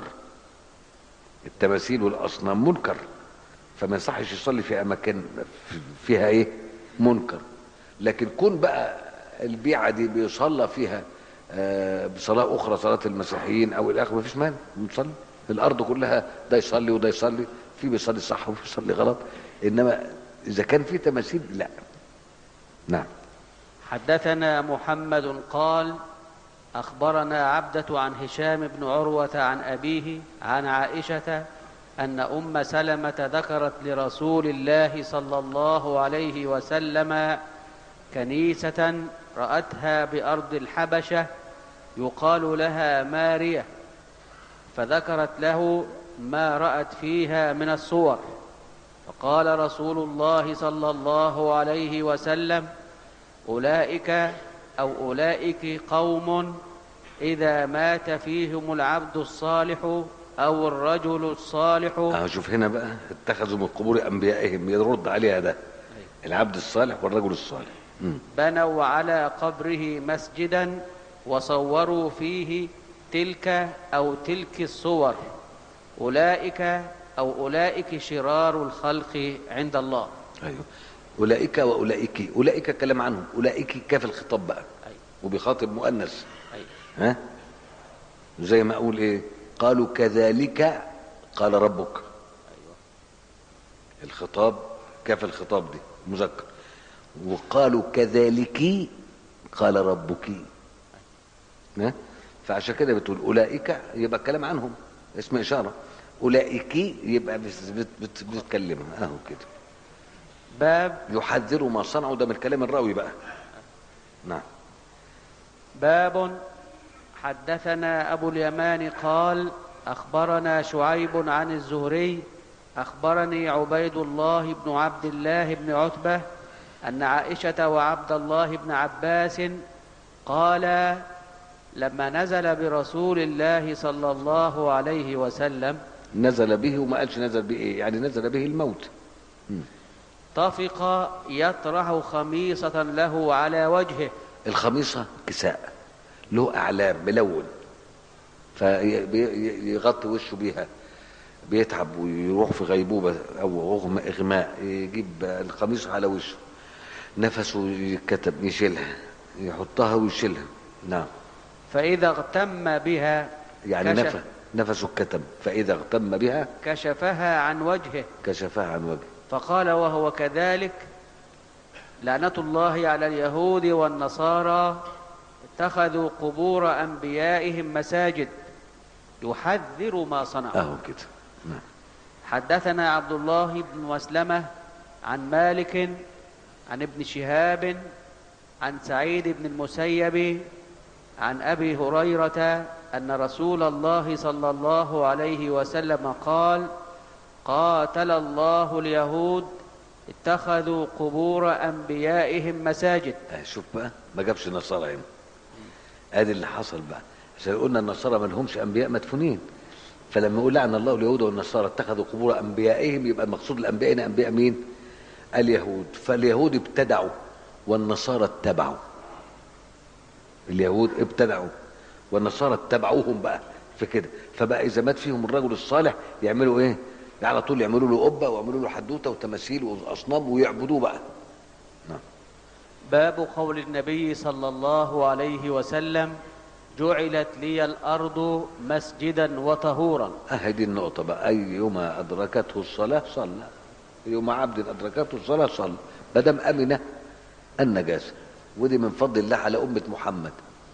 التماثيل والاصنام منكر فما يصحش يصلي في اماكن فيها ايه منكر لكن كون بقى البيعه دي بيصلى فيها آه، بصلاه اخرى صلاه المسيحيين او الى اخره مفيش مانع نصلي الارض كلها ده يصلي وده يصلي في بيصلي صح وفي بيصلي غلط انما اذا كان في تماثيل لا نعم حدثنا محمد قال أخبرنا عبدة عن هشام بن عروة عن أبيه عن عائشة أن أم سلمة ذكرت لرسول الله صلى الله عليه وسلم كنيسة رأتها بأرض الحبشة يقال لها مارية فذكرت له ما رأت فيها من الصور فقال رسول الله صلى الله عليه وسلم أولئك أو أولئك قوم إذا مات فيهم العبد الصالح أو الرجل الصالح اه شوف هنا بقى اتخذوا من قبور انبيائهم يرد عليها ده العبد الصالح والرجل الصالح مم. بنوا على قبره مسجدا وصوروا فيه تلك أو تلك الصور أولئك أو أولئك شرار الخلق عند الله ايوه اولئك واولئك اولئك كلام عنهم اولئك كاف الخطاب بقى أيوة. وبيخاطب مؤنث أيوة. ها زي ما اقول ايه قالوا كذلك قال ربك الخطاب كاف الخطاب دي مذكر وقالوا كذلك قال ربك ها فعشان كده بتقول اولئك يبقى الكلام عنهم اسم اشاره اولئك يبقى بت- بت- بت- بتتكلمها اهو كده باب يحذروا ما صنعوا ده من الكلام الراوي بقى نعم باب حدثنا أبو اليمان قال أخبرنا شعيب عن الزهري أخبرني عبيد الله بن عبد الله بن عتبة أن عائشة وعبد الله بن عباس قال لما نزل برسول الله صلى الله عليه وسلم نزل به وما قالش نزل به ايه يعني نزل به الموت طفق يطرح خميصة له على وجهه الخميصة كساء له أعلام ملون فيغطي وشه بيها بيتعب ويروح في غيبوبة أو أغم- إغماء يجيب القميص على وشه نفسه يتكتب يشيلها يحطها ويشيلها نعم فإذا اغتم بها يعني كشف نفس نفسه اتكتم فإذا اغتم بها كشفها عن وجهه كشفها عن وجهه فقال وهو كذلك لعنة الله على اليهود والنصارى اتخذوا قبور أنبيائهم مساجد يحذر ما صنعوا أهو كده نعم حدثنا عبد الله بن مسلمة عن مالك عن ابن شهاب عن سعيد بن المسيب عن أبي هريرة أن رسول الله صلى الله عليه وسلم قال قاتل الله اليهود اتخذوا قبور أنبيائهم مساجد آه شوف بقى ما جابش النصارى هنا ادي اللي حصل بقى عشان قلنا النصارى ما لهمش انبياء مدفونين فلما يقول لعن الله اليهود والنصارى اتخذوا قبور انبيائهم يبقى المقصود الانبياء هنا انبياء مين؟ اليهود فاليهود ابتدعوا والنصارى اتبعوا اليهود ابتدعوا والنصارى اتبعوهم بقى في كده فبقى اذا مات فيهم الرجل الصالح يعملوا ايه؟ على طول يعملوا له قبه ويعملوا له حدوته وتماثيل واصنام ويعبدوه بقى نعم باب قول النبي صلى الله عليه وسلم جعلت لي الأرض مسجدا وطهورا أهي دي النقطة بقى أيما أدركته الصلاة صلى أيما عبد أدركته الصلاة صلى ما دام أمن النجاسة ودي من فضل الله على أمة محمد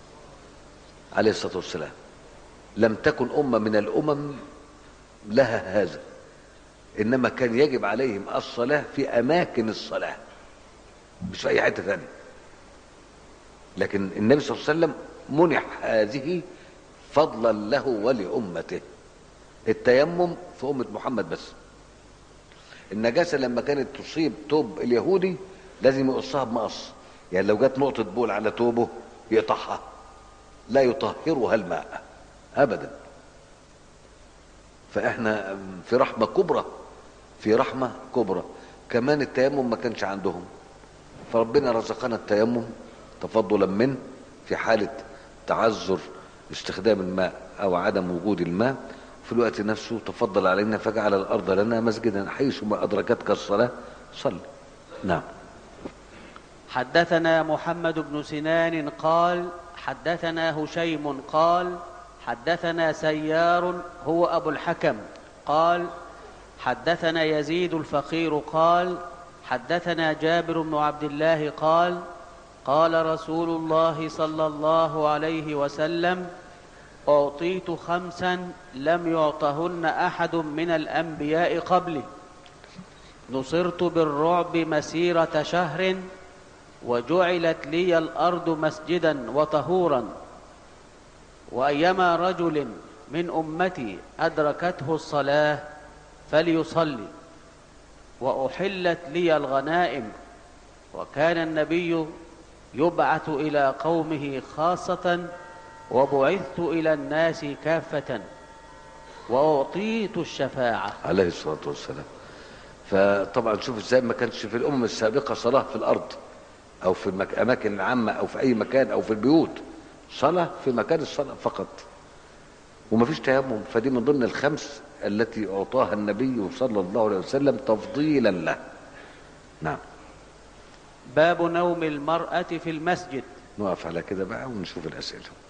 عليه الصلاة والسلام لم تكن أمة من الأمم لها هذا إنما كان يجب عليهم الصلاة في أماكن الصلاة مش في أي حتة ثانية لكن النبي صلى الله عليه وسلم منح هذه فضلا له ولأمته التيمم في أمة محمد بس النجاسة لما كانت تصيب توب اليهودي لازم يقصها بمقص يعني لو جت نقطة بول على توبه يقطعها لا يطهرها الماء أبدا فإحنا في رحمة كبرى في رحمة كبرى كمان التيمم ما كانش عندهم فربنا رزقنا التيمم تفضلا منه في حالة تعذر استخدام الماء أو عدم وجود الماء في الوقت نفسه تفضل علينا فجعل الأرض لنا مسجدا حيثما أدركتك الصلاة صل نعم حدثنا محمد بن سنان قال حدثنا هشيم قال حدثنا سيار هو أبو الحكم قال حدثنا يزيد الفقير قال حدثنا جابر بن عبد الله قال قال رسول الله صلى الله عليه وسلم أعطيت خمسا لم يعطهن أحد من الأنبياء قبلي نصرت بالرعب مسيرة شهر وجعلت لي الأرض مسجدا وطهورا وأيما رجل من أمتي أدركته الصلاة فليصلي وأحلت لي الغنائم وكان النبي يبعث إلى قومه خاصة وبعثت إلى الناس كافة وأعطيت الشفاعة عليه الصلاة والسلام فطبعا شوف ازاي ما كانش في الأمم السابقة صلاة في الأرض أو في الأماكن العامة أو في أي مكان أو في البيوت صلاة في مكان الصلاة فقط وما فيش تيمم فدي من ضمن الخمس التي أعطاها النبي صلى الله عليه وسلم تفضيلا له نعم باب نوم المرأة في المسجد نقف على كده بقى ونشوف الأسئلة